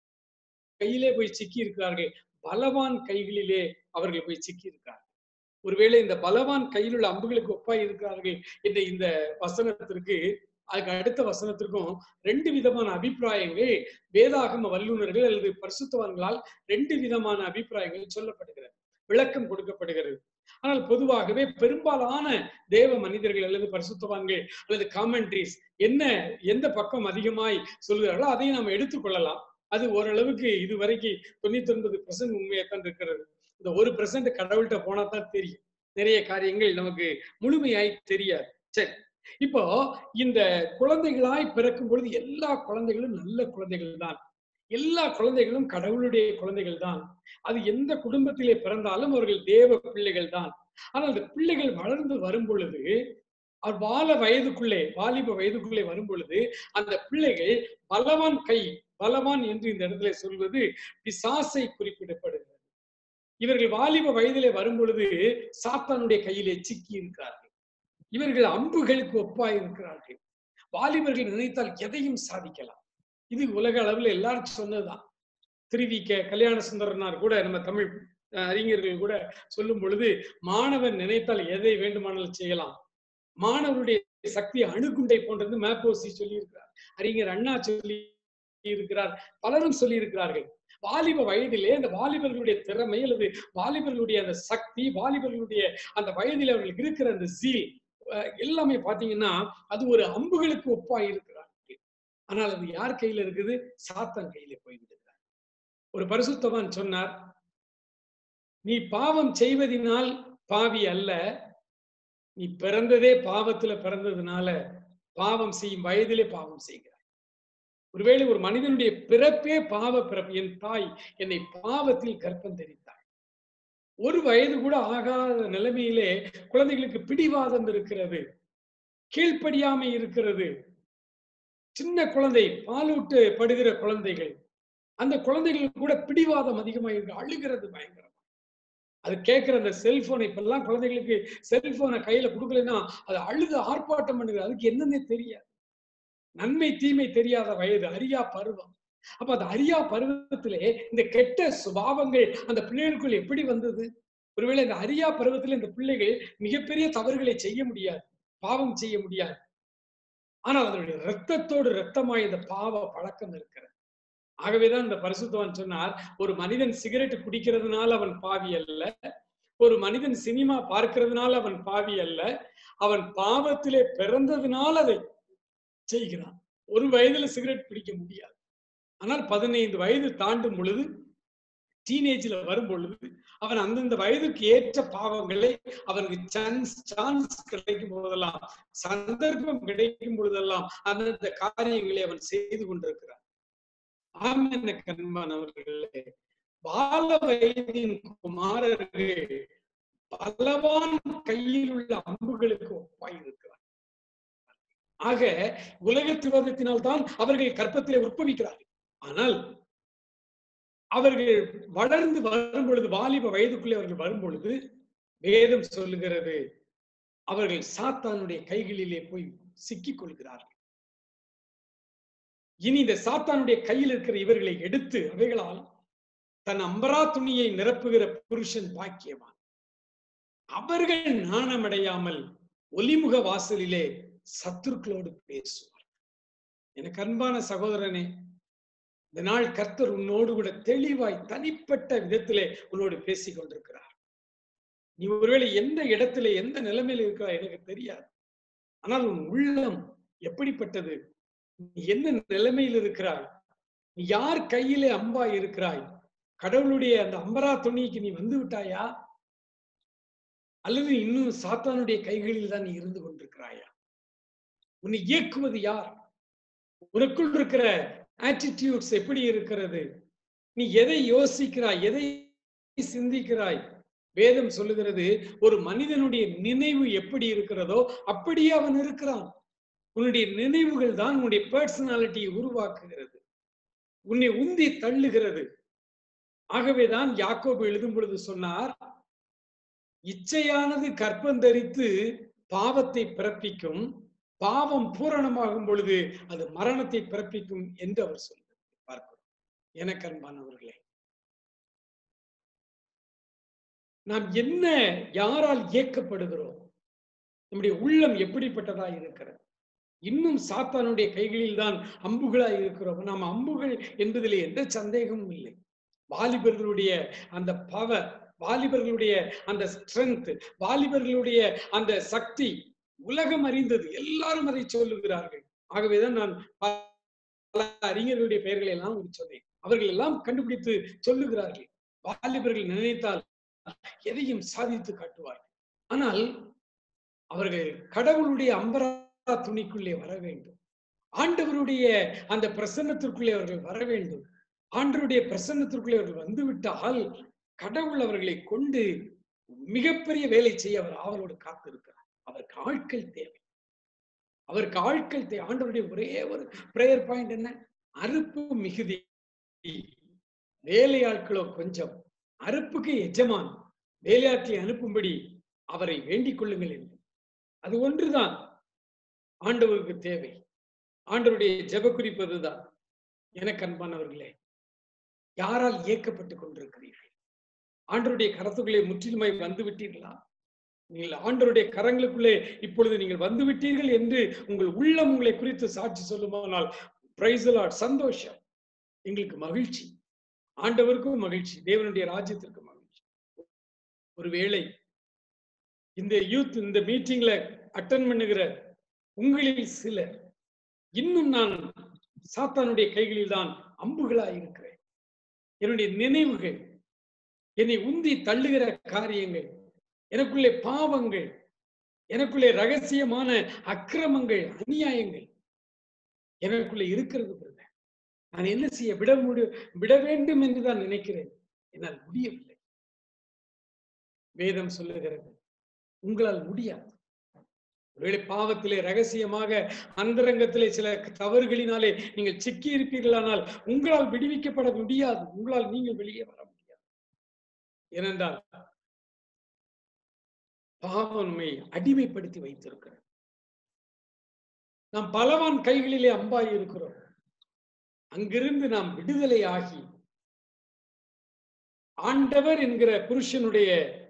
கையிலே போய் சிக்கி இருக்கிறார்கள் பலவான் கைகளிலே அவர்கள் போய் சிக்கி இருக்கிறார்கள் ஒருவேளை இந்த பலவான் கையில் உள்ள அம்புகளுக்கு ஒப்பாய் இருக்கிறார்கள் என்ற இந்த வசனத்திற்கு அதுக்கு அடுத்த வசனத்திற்கும் ரெண்டு விதமான அபிப்பிராயங்கள் வேதாகம வல்லுநர்கள் அல்லது பரிசுத்தவான்களால் ரெண்டு விதமான அபிப்பிராயங்கள் சொல்லப்படுகிறது விளக்கம் கொடுக்கப்படுகிறது ஆனால் பொதுவாகவே பெரும்பாலான தேவ மனிதர்கள் அல்லது பரிசுத்தவான்கள் அல்லது காமெண்ட்ரிஸ் என்ன எந்த பக்கம் அதிகமாய் சொல்கிறார்களோ அதை நாம் எடுத்துக்கொள்ளலாம் அது ஓரளவுக்கு இதுவரைக்கும் தொண்ணூத்தி ஒன்பது பெர்சன்ட் உண்மையாத்தான் இருக்கிறது இந்த ஒரு பெர்சன்ட் கடவுள்கிட்ட போனா தான் தெரியும் நிறைய காரியங்கள் நமக்கு முழுமையாய் தெரியாது சரி இப்போ இந்த குழந்தைகளாய் பிறக்கும் பொழுது எல்லா குழந்தைகளும் நல்ல குழந்தைகள் தான் எல்லா குழந்தைகளும் கடவுளுடைய குழந்தைகள் தான் அது எந்த குடும்பத்திலே பிறந்தாலும் அவர்கள் தேவ பிள்ளைகள் தான் ஆனால் அந்த பிள்ளைகள் வளர்ந்து வரும் பொழுது அவர் வால வயதுக்குள்ளே வாலிப வயதுக்குள்ளே வரும் பொழுது அந்த பிள்ளைகள் பலவான் கை பலவான் என்று இந்த இடத்துல சொல்வது பிசாசை குறிப்பிடப்படுகிறது இவர்கள் வாலிப வயதிலே வரும் பொழுது சாத்தானுடைய கையிலே சிக்கி இருக்கிறார்கள் இவர்கள் அம்புகளுக்கு ஒப்பாய் இருக்கிறார்கள் வாலிபர்கள் நினைத்தால் எதையும் சாதிக்கலாம் இது உலக அளவில் எல்லாரும் சொன்னதுதான் திருவிக்க கல்யாண சுந்தரனார் கூட நம்ம தமிழ் அஹ், அறிஞர்கள் கூட சொல்லும் பொழுது மாணவன் நினைத்தால் எதை வேண்டுமானாலும் செய்யலாம் மாணவருடைய சக்தி அணுகுண்டை போன்றது மேப்போசி சொல்லி இருக்கிறார் அறிஞர் அண்ணா சொல்லி இருக்கிறார் பலரும் சொல்லி இருக்கிறார்கள் வாலிப வயதிலே அந்த வாலிபர்களுடைய திறமை அல்லது வாலிபர்களுடைய அந்த சக்தி வாலிபர்களுடைய அந்த வயதில் அவர்களுக்கு இருக்கிற அந்த ஜீல் அஹ், எல்லாமே பாத்தீங்கன்னா அது ஒரு அம்புகளுக்கு ஒப்பாய் இருக்கிறார்கள் ஆனால் அது யார் கையில இருக்குது சாத்தான் கையில போய்விடுகிறார் ஒரு பரிசுத்தவான் சொன்னார் நீ பாவம் செய்வதினால் பாவி அல்ல நீ பிறந்ததே பாவத்துல பிறந்ததுனால பாவம் செய்யும் வயதிலே பாவம் செய்கிறாய் ஒருவேளை ஒரு மனிதனுடைய பிறப்பே பாவ பிறப்பு என் தாய் என்னை பாவத்தில் கற்பம் தெரித்தாள் ஒரு வயது கூட ஆகாத நிலைமையிலே குழந்தைகளுக்கு பிடிவாதம் இருக்கிறது கீழ்ப்படியாமை இருக்கிறது சின்ன குழந்தை பாலூட்டு படுகிற குழந்தைகள் அந்த குழந்தைகளுக்கு கூட பிடிவாதம் அதிகமா இருக்கு அழுகிறது பயங்கரமா அது கேட்கிற அந்த செல்போனை இப்பெல்லாம் குழந்தைகளுக்கு செல்போனை கையில கொடுக்கலைன்னா அது அழுது ஆர்ப்பாட்டம் பண்ணுகிறது அதுக்கு என்னன்னே தெரியாது நன்மை தீமை தெரியாத வயது அரியா பருவம் அப்ப அந்த அரியா பருவத்திலே இந்த கெட்ட சுபாவங்கள் அந்த பிள்ளைகளுக்குள் எப்படி வந்தது ஒருவேளை இந்த அரியா பருவத்தில் இந்த பிள்ளைகள் மிகப்பெரிய தவறுகளை செய்ய முடியாது பாவம் செய்ய முடியாது ஆனால் அதனுடைய ரத்தத்தோடு ரத்தமாய் இந்த பாவ பழக்கம் இருக்கிறது ஆகவேதான் இந்த பரிசுத்தவன் சொன்னார் ஒரு மனிதன் சிகரெட் குடிக்கிறதுனால அவன் பாவி அல்ல ஒரு மனிதன் சினிமா பார்க்கிறதுனால அவன் பாவி அல்ல அவன் பாவத்திலே பிறந்ததுனால அதை செய்கிறான் ஒரு வயதுல சிகரெட் பிடிக்க முடியாது ஆனால் பதினைந்து வயது தாண்டும் பொழுது டீனேஜ்ல வரும் பொழுது அவன் அந்தந்த வயதுக்கு ஏற்ற பாவங்களை அவனுக்கு சான்ஸ் சான்ஸ் கிடைக்கும் போதெல்லாம் சந்தர்ப்பம் கிடைக்கும் பொழுதெல்லாம் அந்தந்த காரியங்களை அவன் செய்து கொண்டிருக்கிறான் ஆமென கண்பானவர்களே பால வயதின் குமாரர்கள் பலவான் கையில் உள்ள அம்புகளுக்கு ஒப்பாய் இருக்கிறார் ஆக உலக திவாதத்தினால் தான் அவர்கள் கற்பத்திலே உற்பவிக்கிறார்கள் ஆனால் அவர்கள் வளர்ந்து வரும் பொழுது வாலிப வயதுக்குள்ளே அவர்கள் வரும் பொழுது வேதம் சொல்லுகிறது அவர்கள் சாத்தானுடைய கைகளிலே போய் சிக்கிக் கொள்கிறார்கள் இனி இந்த சாத்தானுடைய கையில் இருக்கிற இவர்களை எடுத்து அவைகளால் தன் அம்பரா துணியை நிரப்புகிற புருஷன் பாக்கியவான் அவர்கள் நாணமடையாமல் ஒலிமுக வாசலிலே சத்துருக்களோடு பேசுவார் எனக்கு அன்பான சகோதரனே இந்த நாள் கர்த்தர் உன்னோடு கூட தெளிவாய் தனிப்பட்ட விதத்திலே உன்னோடு பேசிக் கொண்டிருக்கிறார் நீ ஒருவேளை எந்த இடத்துல எந்த நிலைமையில இருக்கிறாய் எனக்கு தெரியாது ஆனால் உன் உள்ளம் எப்படிப்பட்டது நீ என்ன நிலைமையில் இருக்கிறாய் நீ யார் கையிலே அம்பா இருக்கிறாய் கடவுளுடைய அந்த அம்பரா துணிக்கு நீ வந்து விட்டாயா அல்லது இன்னும் சாத்தானுடைய கைகளில் தான் நீ இருந்து கொண்டிருக்கிறாயா உன்னை இயக்குவது யார் உனக்குள் இருக்கிற ஆட்டிடியூட்ஸ் எப்படி இருக்கிறது நீ எதை யோசிக்கிறாய் எதை சிந்திக்கிறாய் வேதம் சொல்லுகிறது ஒரு மனிதனுடைய நினைவு எப்படி இருக்கிறதோ அப்படியே அவன் இருக்கிறான் உன்னுடைய நினைவுகள் தான் உன்னுடைய பர்சனாலிட்டியை உருவாக்குகிறது உன்னை உந்தி தள்ளுகிறது ஆகவேதான் யாக்கோபு எழுதும் பொழுது சொன்னார் இச்சையானது கற்பந்தரித்து பாவத்தை பிறப்பிக்கும் பாவம் பூரணமாகும் பொழுது அது மரணத்தை பிறப்பிக்கும் என்று அவர் சொல்றார் பார்க்கிறோம் எனக்கு அன்பானவர்களே நாம் என்ன யாரால் இயக்கப்படுகிறோம் நம்முடைய உள்ளம் எப்படிப்பட்டதா இருக்கிறது இன்னும் சாத்தானுடைய கைகளில் தான் அம்புகளாய் இருக்கிறோம் நாம் அம்புகள் என்பதிலே எந்த சந்தேகமும் இல்லை வாலிபர்களுடைய அந்த பவர் வாலிபர்களுடைய அந்த ஸ்ட்ரென்த் வாலிபர்களுடைய அந்த சக்தி உலகம் அறிந்தது எல்லாரும் அதை சொல்லுகிறார்கள் ஆகவேதான் நான் பல அறிஞர்களுடைய பெயர்களை எல்லாம் சொன்னேன் அவர்கள் எல்லாம் கண்டுபிடித்து சொல்லுகிறார்கள் வாலிபர்கள் நினைத்தால் எதையும் சாதித்து காட்டுவார்கள் ஆனால் அவர்கள் கடவுளுடைய அம்பரா துணிக்குள்ளே வர வேண்டும் ஆண்டவருடைய அந்த பிரசன்னத்திற்குள்ளே அவர்கள் வர வேண்டும் ஆண்டவருடைய பிரசன்னத்திற்குள்ளே அவர்கள் வந்துவிட்டால் கடவுள் அவர்களை கொண்டு மிகப்பெரிய வேலை செய்ய அவர் ஆவலோடு காத்திருக்கிறார் அவருக்கு ஆட்கள் தேவை அவருக்கு ஆட்கள் தேவை ஆண்டவருடைய ஒரே ஒரு பிரேயர் பாயிண்ட் என்ன அறுப்பு மிகுதி வேலையாட்களோ கொஞ்சம் அறுப்புக்கு எஜமான் வேலையாட்களை அனுப்பும்படி அவரை வேண்டிக் கொள்ளுங்கள் என்று அது ஒன்றுதான் ஆண்டவருக்கு தேவை ஆண்டவருடைய ஜெப குறிப்பதுதான் எனக்கு அன்பானவர்களே யாரால் இயக்கப்பட்டுக் கொண்டிருக்கிறீர்கள் ஆண்டருடைய கரத்துக்குள்ளே முற்றிலுமாய் வந்து விட்டீர்களா நீங்கள் ஆண்டருடைய கரங்களுக்குள்ளே இப்பொழுது நீங்கள் வந்து விட்டீர்கள் என்று உங்கள் உள்ளம் உங்களை குறித்து சாட்சி சொல்லுமானால் பிரைசலாட் சந்தோஷம் எங்களுக்கு மகிழ்ச்சி ஆண்டவருக்கும் மகிழ்ச்சி தேவனுடைய ராஜ்யத்திற்கும் மகிழ்ச்சி ஒருவேளை இந்த யூத் இந்த மீட்டிங்ல அட்டன் பண்ணுகிற உங்களில் சிலர் இன்னும் நான் சாத்தானுடைய கைகளில் தான் அம்புகளாய் இருக்கிறேன் என்னுடைய நினைவுகள் என்னை உந்தி தள்ளுகிற காரியங்கள் எனக்குள்ளே பாவங்கள் எனக்குள்ளே ரகசியமான அக்கிரமங்கள் அநியாயங்கள் எனக்குள்ளே இருக்கிறது பிரதர் நான் என்ன செய்ய விட முடி விட வேண்டும் என்று தான் நினைக்கிறேன் என்னால் முடியவில்லை வேதம் சொல்லுகிறது உங்களால் முடியாது ஒருவேளை பாவத்திலே ரகசியமாக அந்தரங்கத்திலே சில தவறுகளினாலே நீங்கள் சிக்கி இருப்பீர்களானால் உங்களால் விடுவிக்கப்பட முடியாது உங்களால் நீங்கள் வெளியே வர முடியாது ஏனென்றால் பாவம் நம்மை அடிமைப்படுத்தி வைத்திருக்கிறது நாம் பலவான் கைகளிலே அம்பாய் இருக்கிறோம் அங்கிருந்து நாம் விடுதலை ஆகி ஆண்டவர் என்கிற புருஷனுடைய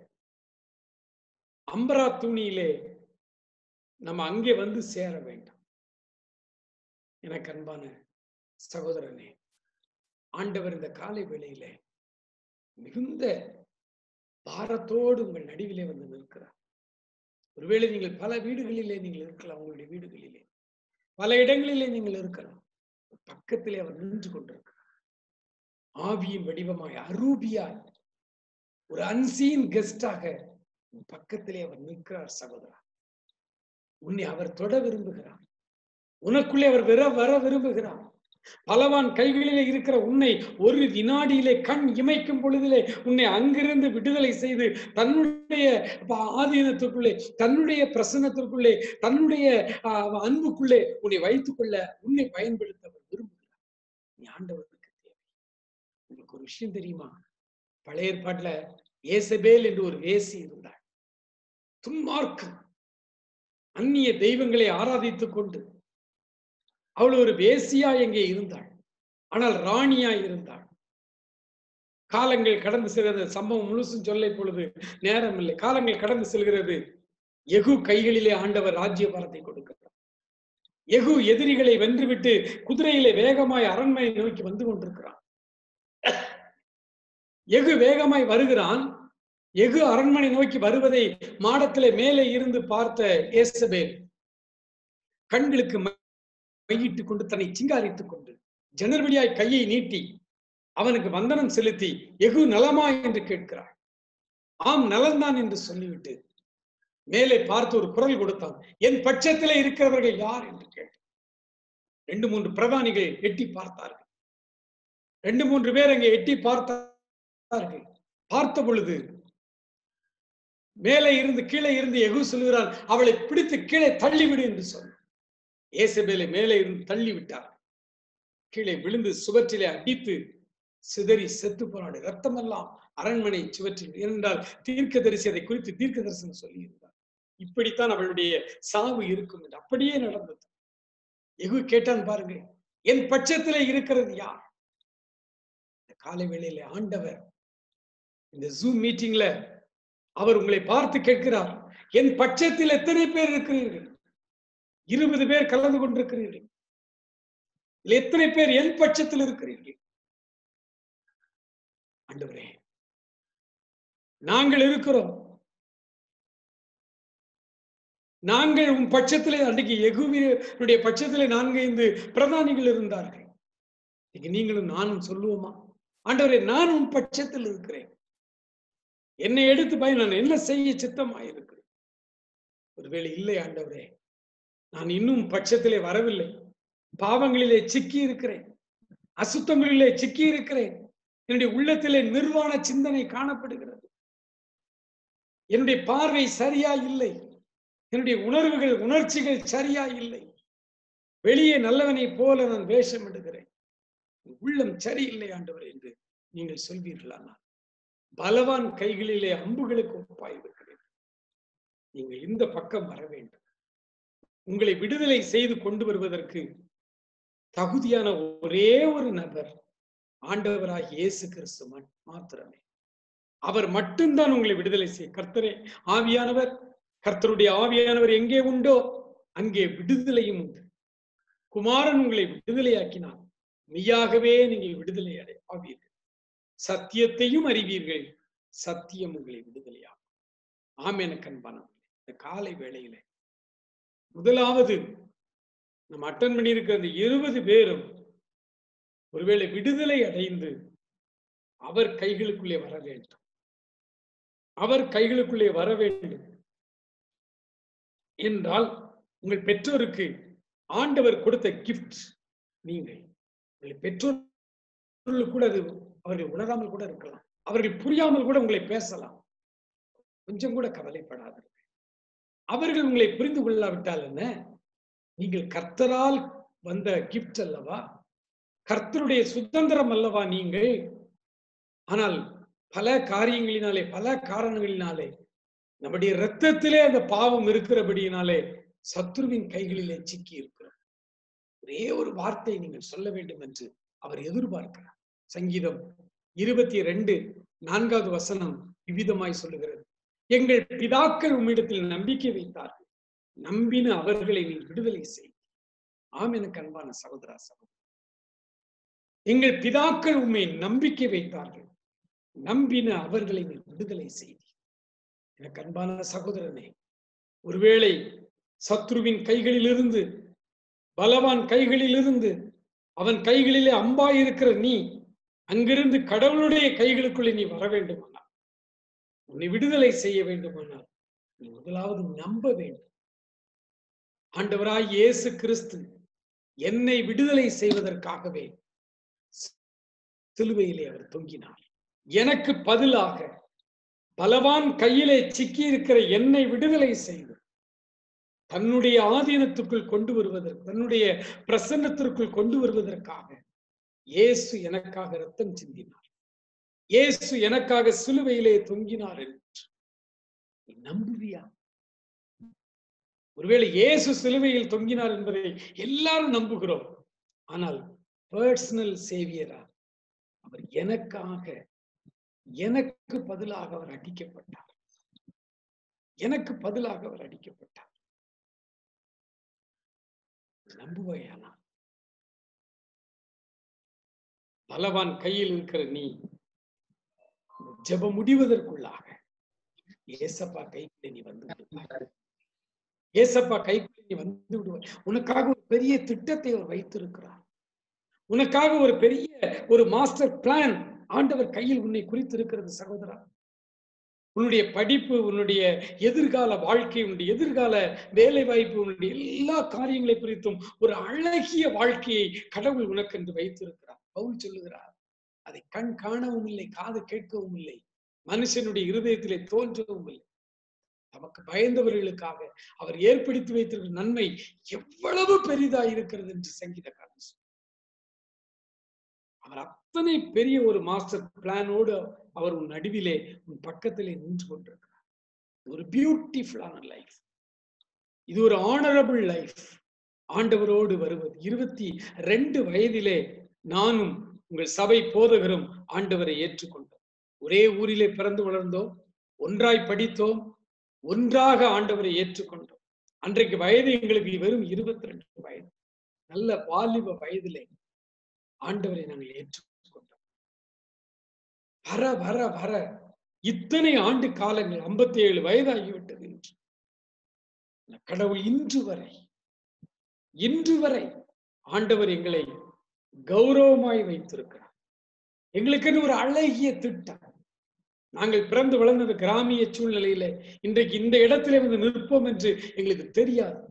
அம்பரா துணியிலே நம்ம அங்கே வந்து சேர வேண்டும் எனக்கு அன்பான சகோதரனே ஆண்டவர் இந்த காலை வேளையிலே மிகுந்த பாரத்தோடு உங்கள் நடுவிலே வந்து நிற்கிறார் ஒருவேளை நீங்கள் பல வீடுகளிலே நீங்கள் இருக்கலாம் உங்களுடைய வீடுகளிலே பல இடங்களிலே நீங்கள் இருக்கலாம் பக்கத்திலே அவர் நின்று கொண்டிருக்கிறார் ஆவியின் வடிவமாய் அரூபியாய் ஒரு அன்சீன் கெஸ்டாக பக்கத்திலே அவர் நிற்கிறார் சகோதரா உன்னை அவர் தொட விரும்புகிறார் உனக்குள்ளே அவர் வர வர விரும்புகிறார் பலவான் கைகளிலே இருக்கிற உன்னை ஒரு வினாடியிலே கண் இமைக்கும் பொழுதிலே உன்னை அங்கிருந்து விடுதலை செய்து தன்னுடைய ஆதீனத்திற்குள்ளே தன்னுடைய பிரசனத்திற்குள்ளே தன்னுடைய அன்புக்குள்ளே உன்னை வைத்துக் கொள்ள உன்னை பயன்படுத்த அவர் விரும்புகிறார் நீ ஆண்டவருக்கு தேவை உங்களுக்கு ஒரு விஷயம் தெரியுமா பழைய ஏற்பாட்டுல ஏசபேல் என்று ஒரு வேசி இருந்தாள் துன்மார்க்கம் அந்நிய தெய்வங்களை ஆராதித்துக் கொண்டு அவள் ஒரு வேசியா எங்கே இருந்தாள் ஆனால் ராணியா இருந்தாள் காலங்கள் கடந்து செல்கிறது சம்பவம் முழுசும் சொல்ல இப்பொழுது நேரம் இல்லை காலங்கள் கடந்து செல்கிறது எகு கைகளிலே ஆண்டவர் ராஜ்யபாரத்தை கொடுக்கிறார் எகு எதிரிகளை வென்றுவிட்டு குதிரையிலே வேகமாய் அரண்மனை நோக்கி வந்து கொண்டிருக்கிறான் எகு வேகமாய் வருகிறான் எகு அரண்மனை நோக்கி வருவதை மாடத்திலே மேலே இருந்து பார்த்த ஏசபேல் கண்களுக்கு மையிட்டுக் கொண்டு தன்னை சிங்காரித்துக் கொண்டு ஜன்னல் வழியாய் கையை நீட்டி அவனுக்கு வந்தனம் செலுத்தி எகு நலமா என்று கேட்கிறாள் ஆம் நலன்தான் என்று சொல்லிவிட்டு மேலே பார்த்து ஒரு குரல் கொடுத்தான் என் பட்சத்திலே இருக்கிறவர்கள் யார் என்று கேட்டான் ரெண்டு மூன்று பிரதானிகள் எட்டி பார்த்தார்கள் ரெண்டு மூன்று பேர் அங்கே எட்டி பார்த்தார்கள் பார்த்த பொழுது மேலே இருந்து கீழே இருந்து எகு சொல்கிறான் அவளை பிடித்து கீழே தள்ளிவிடு என்று சொன்னார் ஏசபேலை மேலே இருந்து தள்ளி விட்டார் கீழே விழுந்து சுவற்றிலே அடித்து சிதறி செத்து போனாடு ரத்தமெல்லாம் அரண்மனை சுவற்றில் ஏனென்றால் தீர்க்க தரிசி அதை குறித்து தீர்க்க தரிசனம் சொல்லியிருந்தார் இப்படித்தான் அவளுடைய சாவு இருக்கும் என்று அப்படியே நடந்தது எகு கேட்டான் பாருங்க என் பட்சத்திலே இருக்கிறது யார் இந்த காலை வேளையில ஆண்டவர் இந்த ஜூம் மீட்டிங்ல அவர் உங்களை பார்த்து கேட்கிறார் என் பட்சத்தில் எத்தனை பேர் இருக்கிறீர்கள் இருபது பேர் கலந்து கொண்டிருக்கிறீர்கள் இதுல எத்தனை பேர் என் பட்சத்தில் இருக்கிறீர்கள் ஆண்டவரே நாங்கள் இருக்கிறோம் நாங்கள் உன் பட்சத்திலே அன்றைக்கு எகுவினுடைய பட்சத்திலே நான்கு ஐந்து பிரதானிகள் இருந்தார்கள் இன்னைக்கு நீங்களும் நானும் சொல்லுவோமா ஆண்டவரே நான் உன் பட்சத்தில் இருக்கிறேன் என்னை எடுத்து பய நான் என்ன செய்ய சித்தமாய் இருக்கிறேன் ஒருவேளை இல்லை ஆண்டவரே நான் இன்னும் பட்சத்திலே வரவில்லை பாவங்களிலே சிக்கி இருக்கிறேன் அசுத்தங்களிலே சிக்கி இருக்கிறேன் என்னுடைய உள்ளத்திலே நிர்வாண சிந்தனை காணப்படுகிறது என்னுடைய பார்வை சரியா இல்லை என்னுடைய உணர்வுகள் உணர்ச்சிகள் சரியா இல்லை வெளியே நல்லவனை போல நான் வேஷம் எடுக்கிறேன் உள்ளம் சரியில்லை ஆண்டவர் என்று நீங்கள் சொல்வீர்களானால் பலவான் கைகளிலே அம்புகளுக்கு ஒப்பாயிருக்கிறேன் நீங்கள் இந்த பக்கம் வர வேண்டும் உங்களை விடுதலை செய்து கொண்டு வருவதற்கு தகுதியான ஒரே ஒரு நபர் ஆண்டவராகிய இயேசு கிறிஸ்து மாத்திரமே அவர் மட்டும்தான் உங்களை விடுதலை செய்ய கர்த்தரே ஆவியானவர் கர்த்தருடைய ஆவியானவர் எங்கே உண்டோ அங்கே விடுதலையும் உண்டு குமாரன் உங்களை விடுதலையாக்கினார் மெய்யாகவே நீங்கள் விடுதலை அடை ஆவீர்கள் சத்தியத்தையும் அறிவீர்கள் சத்தியம் உங்களை விடுதலையாகும் ஆமேன கண்பானவர்களே இந்த காலை வேளையில முதலாவது நம்ம அட்டன் பண்ணியிருக்கிற அந்த இருபது பேரும் ஒருவேளை விடுதலை அடைந்து அவர் கைகளுக்குள்ளே வர வேண்டும் அவர் கைகளுக்குள்ளே வர வேண்டும் என்றால் உங்கள் பெற்றோருக்கு ஆண்டவர் கொடுத்த கிஃப்ட் நீங்கள் உங்கள் பெற்றோர்களுக்கு கூட அது அவர்கள் உணராமல் கூட இருக்கலாம் அவர்கள் புரியாமல் கூட உங்களை பேசலாம் கொஞ்சம் கூட கவலைப்படாதீர்கள் அவர்கள் உங்களை புரிந்து கொள்ளாவிட்டால் என்ன நீங்கள் கர்த்தரால் வந்த கிஃப்ட் அல்லவா கர்த்தருடைய சுதந்திரம் அல்லவா நீங்கள் ஆனால் பல காரியங்களினாலே பல காரணங்களினாலே நம்முடைய இரத்தத்திலே அந்த பாவம் இருக்கிறபடியினாலே சத்ருவின் கைகளிலே சிக்கி இருக்கிறோம் ஒரே ஒரு வார்த்தை நீங்கள் சொல்ல வேண்டும் என்று அவர் எதிர்பார்க்கிறார் சங்கீதம் இருபத்தி ரெண்டு நான்காவது வசனம் விவிதமாய் சொல்லுகிறது எங்கள் பிதாக்கள் உம்மிடத்தில் நம்பிக்கை வைத்தார்கள் நம்பின அவர்களை நீ விடுதலை செய் ஆம் எனக்கு அன்பான சகோதரா சகோதரி எங்கள் பிதாக்கள் உண்மை நம்பிக்கை வைத்தார்கள் நம்பின அவர்களை நீ விடுதலை செய்தி எனக்கு அன்பான சகோதரனே ஒருவேளை சத்ருவின் கைகளிலிருந்து பலவான் கைகளிலிருந்து அவன் கைகளிலே அம்பாய் இருக்கிற நீ அங்கிருந்து கடவுளுடைய கைகளுக்குள்ளே நீ வர வேண்டுமானால் உன்னை விடுதலை செய்ய வேண்டுமானால் நீ முதலாவது நம்ப வேண்டும் ஆண்டவராய் இயேசு கிறிஸ்து என்னை விடுதலை செய்வதற்காகவே சிலுவையிலே அவர் தொங்கினார் எனக்கு பதிலாக பலவான் கையிலே சிக்கி இருக்கிற என்னை விடுதலை செய்து தன்னுடைய ஆதீனத்துக்குள் கொண்டு வருவதற்கு தன்னுடைய பிரசன்னத்திற்குள் கொண்டு வருவதற்காக இயேசு எனக்காக ரத்தம் சிந்தினார் இயேசு எனக்காக சிலுவையிலே தொங்கினார் என்று நீ நம்புவியா ஒருவேளை இயேசு சிலுவையில் தொங்கினார் என்பதை எல்லாரும் நம்புகிறோம் ஆனால் பர்சனல் சேவியரா அவர் எனக்காக எனக்கு பதிலாக அவர் அடிக்கப்பட்டார் எனக்கு பதிலாக அவர் அடிக்கப்பட்டார் நம்புவையானா பலவான் கையில் இருக்கிற நீ ஜெபம் முடிவதற்குள்ளாக ஏசப்பா கைக்குள்ளே நீ வந்து விடுவாய் ஏசப்பா கைக்குள்ளே நீ வந்து விடுவாய் உனக்காக ஒரு பெரிய திட்டத்தை அவர் வைத்திருக்கிறார் உனக்காக ஒரு பெரிய ஒரு மாஸ்டர் பிளான் ஆண்டவர் கையில் உன்னை குறித்திருக்கிறது சகோதரா உன்னுடைய படிப்பு உன்னுடைய எதிர்கால வாழ்க்கை உன்னுடைய எதிர்கால வேலை வாய்ப்பு உன்னுடைய எல்லா காரியங்களை குறித்தும் ஒரு அழகிய வாழ்க்கையை கடவுள் உனக்கு என்று வைத்திருக்கிறார் பவுல் சொல்லுகிறார் அதை கண் காணவும் இல்லை காது கேட்கவும் இல்லை மனுஷனுடைய இருதயத்திலே தோன்றவும் இல்லை நமக்கு பயந்தவர்களுக்காக அவர் ஏற்படுத்தி வைத்திருக்கிற நன்மை எவ்வளவு பெரிதா இருக்கிறது என்று சங்கீதக்காரன் சொல்றார். அவர் அத்தனை பெரிய ஒரு மாஸ்டர் பிளானோடு அவர் உன் நடுவிலே உன் பக்கத்திலே நின்று கொண்டிருக்கிறார் ஒரு பியூட்டிஃபுல்லான லைஃப் இது ஒரு ஆனரபிள் லைஃப் ஆண்டவரோடு வருவது இருபத்தி ரெண்டு வயதிலே நானும் உங்கள் சபை போதகரும் ஆண்டவரை ஏற்றுக்கொண்டோம் ஒரே ஊரிலே பிறந்து வளர்ந்தோம் ஒன்றாய் படித்தோம் ஒன்றாக ஆண்டவரை ஏற்றுக்கொண்டோம் அன்றைக்கு வயது எங்களுக்கு வெறும் இருபத்தி ரெண்டு வயது நல்ல வாலிப வயதிலே ஆண்டவரை நாங்கள் ஏற்றுக்கொண்டோம் வர வர வர இத்தனை ஆண்டு காலங்கள் ஐம்பத்தி ஏழு வயதாகிவிட்டது என்று கடவுள் இன்று வரை இன்று வரை ஆண்டவர் எங்களை கௌரவமாய் வைத்திருக்கிறார் எங்களுக்குன்னு ஒரு அழகிய திட்டம் நாங்கள் பிறந்து வளர்ந்தது கிராமிய சூழ்நிலையில இன்றைக்கு இந்த இடத்திலே வந்து நிற்போம் என்று எங்களுக்கு தெரியாது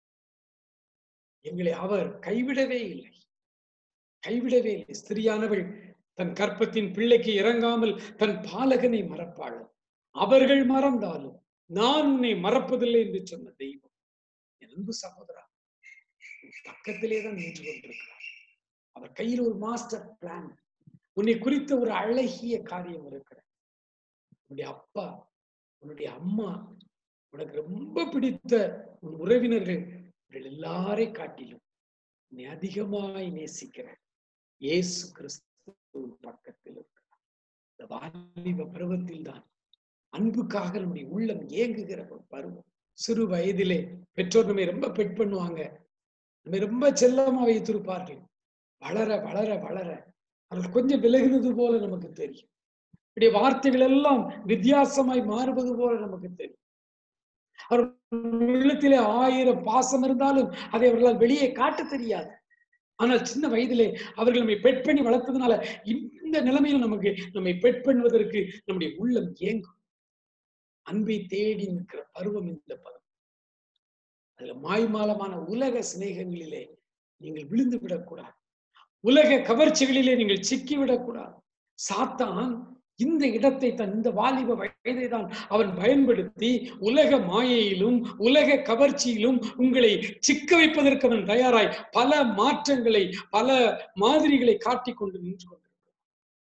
எங்களை அவர் கைவிடவே இல்லை கைவிடவே இல்லை ஸ்திரியானவள் தன் கற்பத்தின் பிள்ளைக்கு இறங்காமல் தன் பாலகனை மறப்பாள் அவர்கள் மறந்தாலும் நான் உன்னை மறப்பதில்லை என்று சொன்ன தெய்வம் என் அன்பு சகோதரா உன் பக்கத்திலே தான் நின்று கொண்டிருக்கிறார் அவர் கையில் ஒரு மாஸ்டர் பிளான் உன்னை குறித்த ஒரு அழகிய காரியம் இருக்கிறது உன்னுடைய அப்பா உன்னுடைய அம்மா உனக்கு ரொம்ப பிடித்த உன் உறவினர்கள் இவர்கள் எல்லாரை காட்டிலும் உன்னை அதிகமாய் நேசிக்கிற இயேசு கிறிஸ்து உன் பக்கத்தில் இருக்கிறார் இந்த வாலிப பருவத்தில் தான் அன்புக்காக நம்முடைய உள்ளம் ஏங்குகிற ஒரு பருவம் சிறு வயதிலே பெற்றோர் நம்மை ரொம்ப பெட் பண்ணுவாங்க நம்மை ரொம்ப செல்லமா வைத்திருப்பார்கள் வளர வளர வளர அவர்கள் கொஞ்சம் விலகினது போல நமக்கு தெரியும் இப்படி வார்த்தைகள் எல்லாம் வித்தியாசமாய் மாறுவது போல நமக்கு தெரியும் அவர் உள்ளத்திலே ஆயிரம் பாசம் இருந்தாலும் அதை அவர்களால் வெளியே காட்ட தெரியாது ஆனால் சின்ன வயதிலே அவர்கள் நம்மை பெட் பண்ணி வளர்த்ததுனால இந்த நிலைமையில் நமக்கு நம்மை பெட் பண்ணுவதற்கு நம்முடைய உள்ளம் ஏங்கும் அன்பை தேடி நிற்கிற பருவம் இந்த பருவம் அதுல மாய்மாலமான உலக சிநேகங்களிலே நீங்கள் விழுந்து விடக்கூடாது உலக கவர்ச்சிகளிலே நீங்கள் சிக்கி விடக்கூடாது சாத்தான் இந்த இடத்தை தன் இந்த வாலிப வயதை தான் அவன் பயன்படுத்தி உலக மாயையிலும் உலக கவர்ச்சியிலும் உங்களை சிக்க வைப்பதற்கு அவன் தயாராய் பல மாற்றங்களை பல மாதிரிகளை காட்டிக் கொண்டு நின்று கொண்டிருக்கிறான்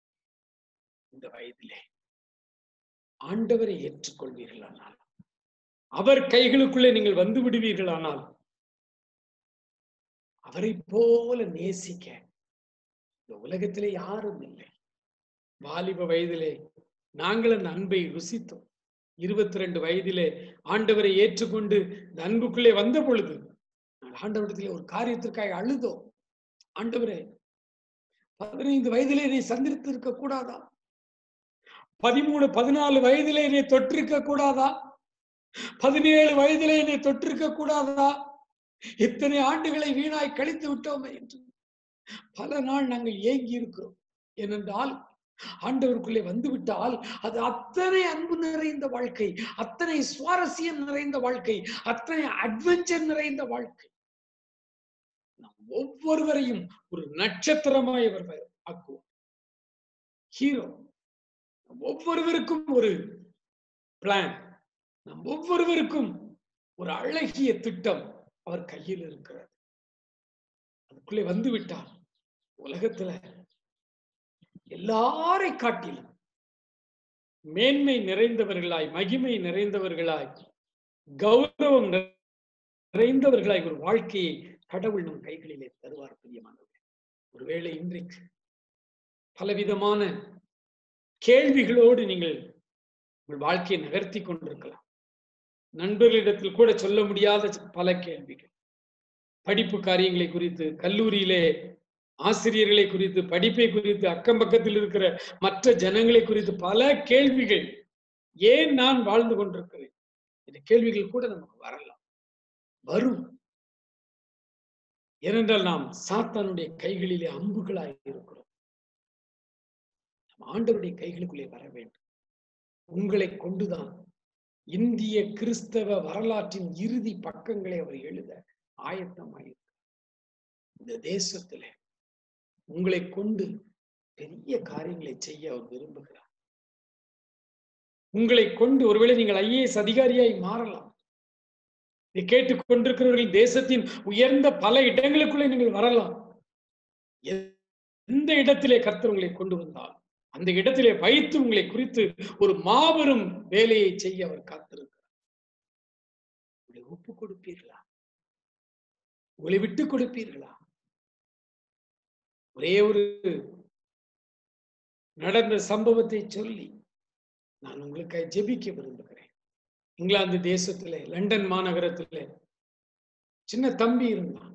இந்த வயதிலே ஆண்டவரை ஏற்றுக்கொள்வீர்களானால் அவர் கைகளுக்குள்ளே நீங்கள் வந்து விடுவீர்களானால் அவரை போல நேசிக்க இந்த உலகத்திலே யாரும் இல்லை வாலிப வயதிலே நாங்கள் அந்த அன்பை ருசித்தோம் இருபத்தி ரெண்டு வயதிலே ஆண்டவரை ஏற்றுக்கொண்டு இந்த அன்புக்குள்ளே வந்த பொழுது நாங்கள் ஆண்டவரிடத்திலே ஒரு காரியத்திற்காக அழுதோம் ஆண்டவரே பதினைந்து வயதிலே நீ சந்தித்து இருக்க கூடாதா பதிமூணு பதினாலு வயதிலே நீ தொற்றிருக்க கூடாதா பதினேழு வயதிலே நீ தொற்றிருக்க கூடாதா இத்தனை ஆண்டுகளை வீணாய் கழித்து விட்டோமே என்று பல நாள் நாங்கள் ஏங்கி இருக்கிறோம் ஏனென்றால் ஆண்டவருக்குள்ளே வந்து விட்டால் அது அத்தனை அன்பு நிறைந்த வாழ்க்கை அத்தனை சுவாரஸ்யம் நிறைந்த வாழ்க்கை அத்தனை அட்வென்ச்சர் நிறைந்த வாழ்க்கை நம் ஒவ்வொருவரையும் ஒரு நட்சத்திரமாய் அவர் ஆக்குவார் ஹீரோ நம் ஒவ்வொருவருக்கும் ஒரு பிளான் நம் ஒவ்வொருவருக்கும் ஒரு அழகிய திட்டம் அவர் கையில் இருக்கிறது அதுக்குள்ளே வந்து விட்டார் உலகத்துல எல்லாரை காட்டிலும் மேன்மை நிறைந்தவர்களாய் மகிமை நிறைந்தவர்களாய் கௌரவம் நிறைந்தவர்களாய் ஒரு வாழ்க்கையை கடவுள் நம் கைகளிலே தருவார் பிரியமானவர்களே ஒருவேளை இன்றைக்கு பலவிதமான கேள்விகளோடு நீங்கள் உங்கள் வாழ்க்கையை நகர்த்தி கொண்டிருக்கலாம் நண்பர்களிடத்தில் கூட சொல்ல முடியாத பல கேள்விகள் படிப்பு காரியங்களை குறித்து கல்லூரியிலே ஆசிரியர்களை குறித்து படிப்பை குறித்து அக்கம் பக்கத்தில் இருக்கிற மற்ற ஜனங்களை குறித்து பல கேள்விகள் ஏன் நான் வாழ்ந்து கொண்டிருக்கிறேன் இந்த கேள்விகள் கூட நமக்கு வரலாம் வரும் ஏனென்றால் நாம் சாத்தானுடைய கைகளிலே அம்புகளாய் இருக்கிறோம் நாம் ஆண்டவருடைய கைகளுக்குள்ளே வர வேண்டும் உங்களை கொண்டுதான் இந்திய கிறிஸ்தவ வரலாற்றின் இறுதி பக்கங்களை அவர் எழுத ஆயத்தமாயிருக்கிறார் இந்த தேசத்திலே உங்களை கொண்டு பெரிய காரியங்களை செய்ய அவர் விரும்புகிறார் உங்களை கொண்டு ஒருவேளை நீங்கள் ஐஏஎஸ் அதிகாரியாய் மாறலாம் இதை கேட்டுக் கொண்டிருக்கிறவர்கள் தேசத்தின் உயர்ந்த பல இடங்களுக்குள்ளே நீங்கள் வரலாம் எந்த இடத்திலே கர்த்தர் உங்களை கொண்டு வந்தால் அந்த இடத்திலே வைத்து உங்களை குறித்து ஒரு மாபெரும் வேலையை செய்ய அவர் காத்திருக்கிறார் உங்களை ஒப்பு கொடுப்பீர்களா உங்களை விட்டு கொடுப்பீர்களா ஒரே ஒரு நடந்த சம்பவத்தை சொல்லி நான் உங்களுக்காக ஜெபிக்க விரும்புகிறேன் இங்கிலாந்து தேசத்திலே லண்டன் மாநகரத்திலே சின்ன தம்பி இருந்தான்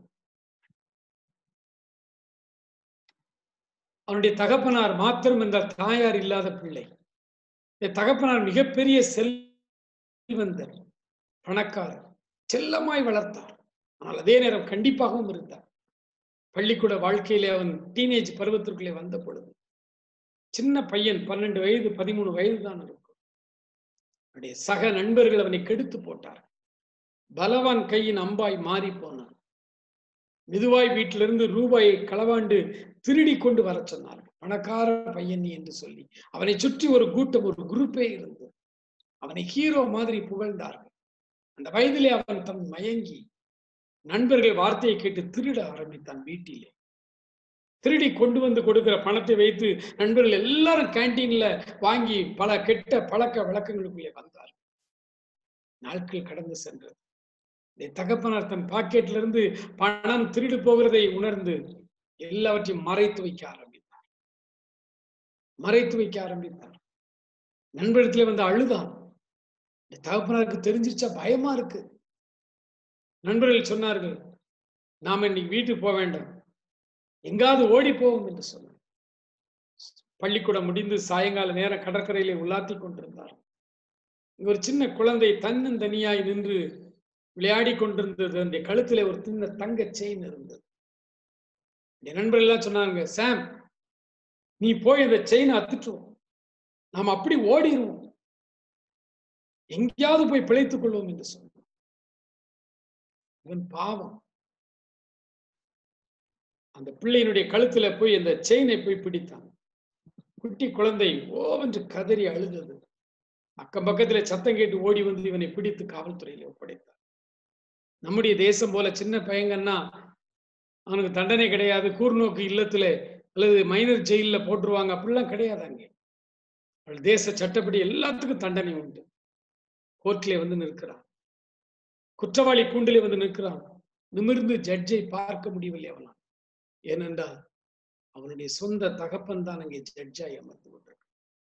அவனுடைய தகப்பனார் மாத்திரம் என்றால் தாயார் இல்லாத பிள்ளை இந்த தகப்பனார் மிகப்பெரிய செல்வந்தர் பணக்காரர் செல்லமாய் வளர்த்தார் ஆனால் அதே நேரம் கண்டிப்பாகவும் இருந்தார் பள்ளிக்கூட வாழ்க்கையிலே அவன் டீனேஜ் பருவத்திற்குள்ளே வந்த பொழுது சின்ன பையன் பன்னெண்டு வயது பதிமூணு வயது தான் இருக்கும் அவனுடைய சக நண்பர்கள் அவனை கெடுத்து போட்டார் பலவான் கையின் அம்பாய் மாறி போனான் மெதுவாய் வீட்டிலிருந்து ரூபாயை களவாண்டு திருடி கொண்டு வர சொன்னார்கள் பணக்கார பையன் நீ என்று சொல்லி அவனை சுற்றி ஒரு கூட்டம் ஒரு குரூப்பே இருந்தது அவனை ஹீரோ மாதிரி புகழ்ந்தார்கள் அந்த வயதிலே அவன் தன் மயங்கி நண்பர்கள் வார்த்தையை கேட்டு திருட ஆரம்பித்தான் வீட்டிலே திருடி கொண்டு வந்து கொடுக்கிற பணத்தை வைத்து நண்பர்கள் எல்லாரும் கேன்டீன்ல வாங்கி பல கெட்ட பழக்க வழக்கங்களுக்குள்ளே வந்தார் நாட்கள் கடந்து சென்றது இந்த தகப்பனார் தன் பாக்கெட்ல இருந்து பணம் திருடு போகிறதை உணர்ந்து எல்லாவற்றையும் மறைத்து வைக்க ஆரம்பித்தார் மறைத்து வைக்க ஆரம்பித்தார் நண்பரிடத்துல வந்து அழுதான் இந்த தகப்பனாருக்கு தெரிஞ்சிருச்சா பயமா இருக்கு நண்பர்கள் சொன்னார்கள் நாம இன்னைக்கு வீட்டுக்கு போக வேண்டாம் எங்காவது ஓடி போவோம் என்று சொன்னார் பள்ளிக்கூடம் முடிந்து சாயங்கால நேரம் கடற்கரையிலே உலாத்தி கொண்டிருந்தார் இங்க ஒரு சின்ன குழந்தை தன்னன் தனியாய் நின்று விளையாடி கொண்டிருந்தது அந்த கழுத்துல ஒரு சின்ன தங்க செயின் இருந்தது என் நண்பர்கள் எல்லாம் சொன்னாங்க சாம் நீ போய் இந்த செயினை அத்துட்டுவோம் நாம் அப்படி ஓடிடுவோம் எங்கேயாவது போய் பிழைத்துக் கொள்வோம் என்று சொன்னான் இவன் பாவம் அந்த பிள்ளையினுடைய கழுத்துல போய் அந்த செயினை போய் பிடித்தான் குட்டி குழந்தை ஓவென்று கதறி அழுதது அக்கம் பக்கத்துல சத்தம் கேட்டு ஓடி வந்து இவனை பிடித்து காவல்துறையில ஒப்படைத்தார் நம்முடைய தேசம் போல சின்ன பையங்கன்னா அவனுக்கு தண்டனை கிடையாது கூர்நோக்கு இல்லத்துல அல்லது மைனர் ஜெயில போட்டுருவாங்க அப்படிலாம் கிடையாது அங்கே அவள் தேச சட்டப்படி எல்லாத்துக்கும் தண்டனை உண்டு கோர்ட்ல வந்து நிற்கிறான் குற்றவாளி கூண்டிலே வந்து நிற்கிறான் நிமிர்ந்து ஜட்ஜை பார்க்க முடியவில்லை அவனால் ஏனென்றால் அவனுடைய சொந்த தகப்பன் தான் அங்கே ஜட்ஜாய் அமர்ந்து கொண்டிருக்க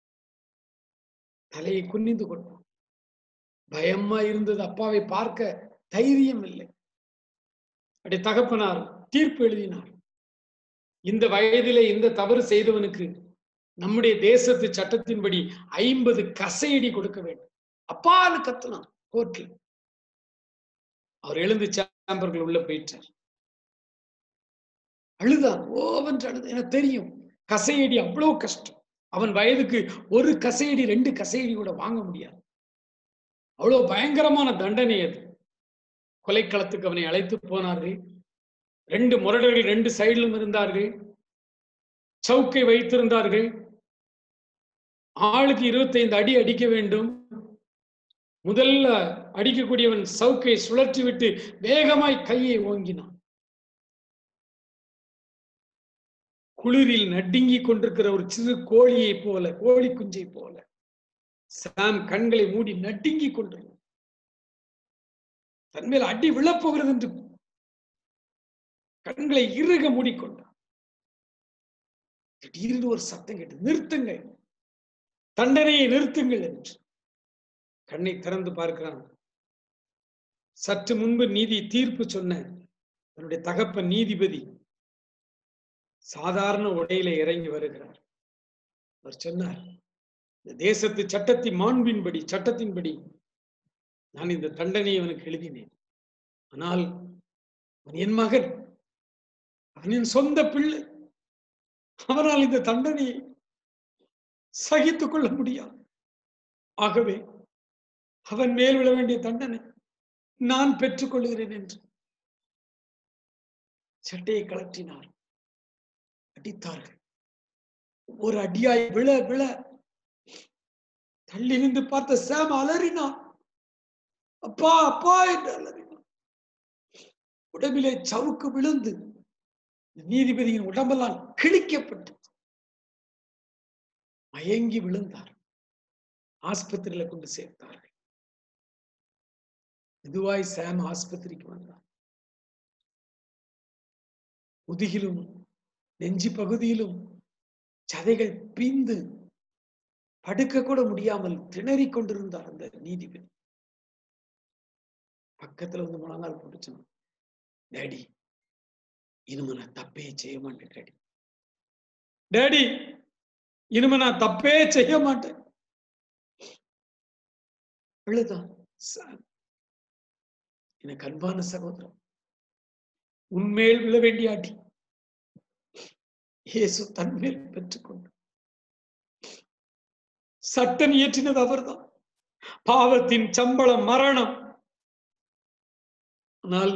தலையை குனிந்து கொண்டான் பயமா இருந்தது அப்பாவை பார்க்க தைரியம் இல்லை அப்படி தகப்பனார் தீர்ப்பு எழுதினார் இந்த வயதிலே இந்த தவறு செய்தவனுக்கு நம்முடைய தேசத்து சட்டத்தின்படி ஐம்பது கசையடி கொடுக்க வேண்டும் அப்பான்னு கத்துனான் கோர்ட்ல அவர் எழுந்து சாம்பர்கள் உள்ள போயிட்டார் அழுதான் ஓவென்று அழுது எனக்கு தெரியும் கசையடி அவ்வளவு கஷ்டம் அவன் வயதுக்கு ஒரு கசையடி ரெண்டு கசையடி கூட வாங்க முடியாது அவ்வளவு பயங்கரமான தண்டனை அது கொலைக்களத்துக்கு அவனை அழைத்து போனார்கள் ரெண்டு முரடர்கள் ரெண்டு சைடிலும் இருந்தார்கள் சவுக்கை வைத்திருந்தார்கள் ஆளுக்கு இருபத்தைந்து அடி அடிக்க வேண்டும் முதல்ல அடிக்கக்கூடியவன் சவுக்கை சுழற்றி விட்டு வேகமாய் கையை ஓங்கினான் குளிரில் நடுங்கி கொண்டிருக்கிற ஒரு சிறு கோழியை போல கோழி குஞ்சை போல சாம் கண்களை மூடி நடுங்கி கொண்டிருந்தான் தன்மேல் அடி விழப்போகிறது என்று கண்களை இறுக மூடிக்கொண்டார் திடீர்னு ஒரு சத்தம் கேட்டு நிறுத்துங்கள் தண்டனையை நிறுத்துங்கள் என்று கண்ணை திறந்து பார்க்கிறான் சற்று முன்பு நீதி தீர்ப்பு சொன்ன தன்னுடைய தகப்பன் நீதிபதி சாதாரண உடையில இறங்கி வருகிறார் அவர் சொன்னார் இந்த தேசத்து சட்டத்தின் மாண்பின்படி சட்டத்தின்படி நான் இந்த தண்டனையை அவனுக்கு எழுதினேன் ஆனால் அவன் என் மகன் அவன் என் சொந்த பிள்ளை அவனால் இந்த தண்டனையை சகித்துக் கொள்ள முடியாது ஆகவே அவன் மேல் விழ வேண்டிய தண்டனை நான் பெற்றுக் கொள்கிறேன் என்று சட்டையை கலற்றினார் அடித்தார்கள் ஒரு அடியாய் விழ விழ தள்ளி நின்று பார்த்த சாம் அலறினான் அப்பா அப்பா என்று அலறினான் உடம்பிலே சவுக்கு விழுந்து நீதிபதியின் உடம்பெல்லாம் கிழிக்கப்பட்டு மயங்கி விழுந்தார் ஆஸ்பத்திரியில கொண்டு சேர்த்தார்கள் மெதுவாய் சாம் ஆஸ்பத்திரிக்கு வந்தார் முதுகிலும் நெஞ்சு பகுதியிலும் சதைகள் பீந்து படுக்க கூட முடியாமல் திணறிக் கொண்டிருந்தார் அந்த நீதிபதி பக்கத்துல வந்து முழங்கால் போட்டு சொன்னான் டேடி இனிமே நான் தப்பே செய்ய மாட்டேன் டேடி டேடி இனிமே நான் தப்பே செய்ய மாட்டேன் அழுதான் சாம் எனக்கு அன்பான சகோதரன் உன்மேல் விழ வேண்டிய அடி இயேசு தன்மேல் பெற்றுக்கொண்டு சட்டம் இயற்றினது அவர்தான் பாவத்தின் சம்பளம் மரணம் ஆனால்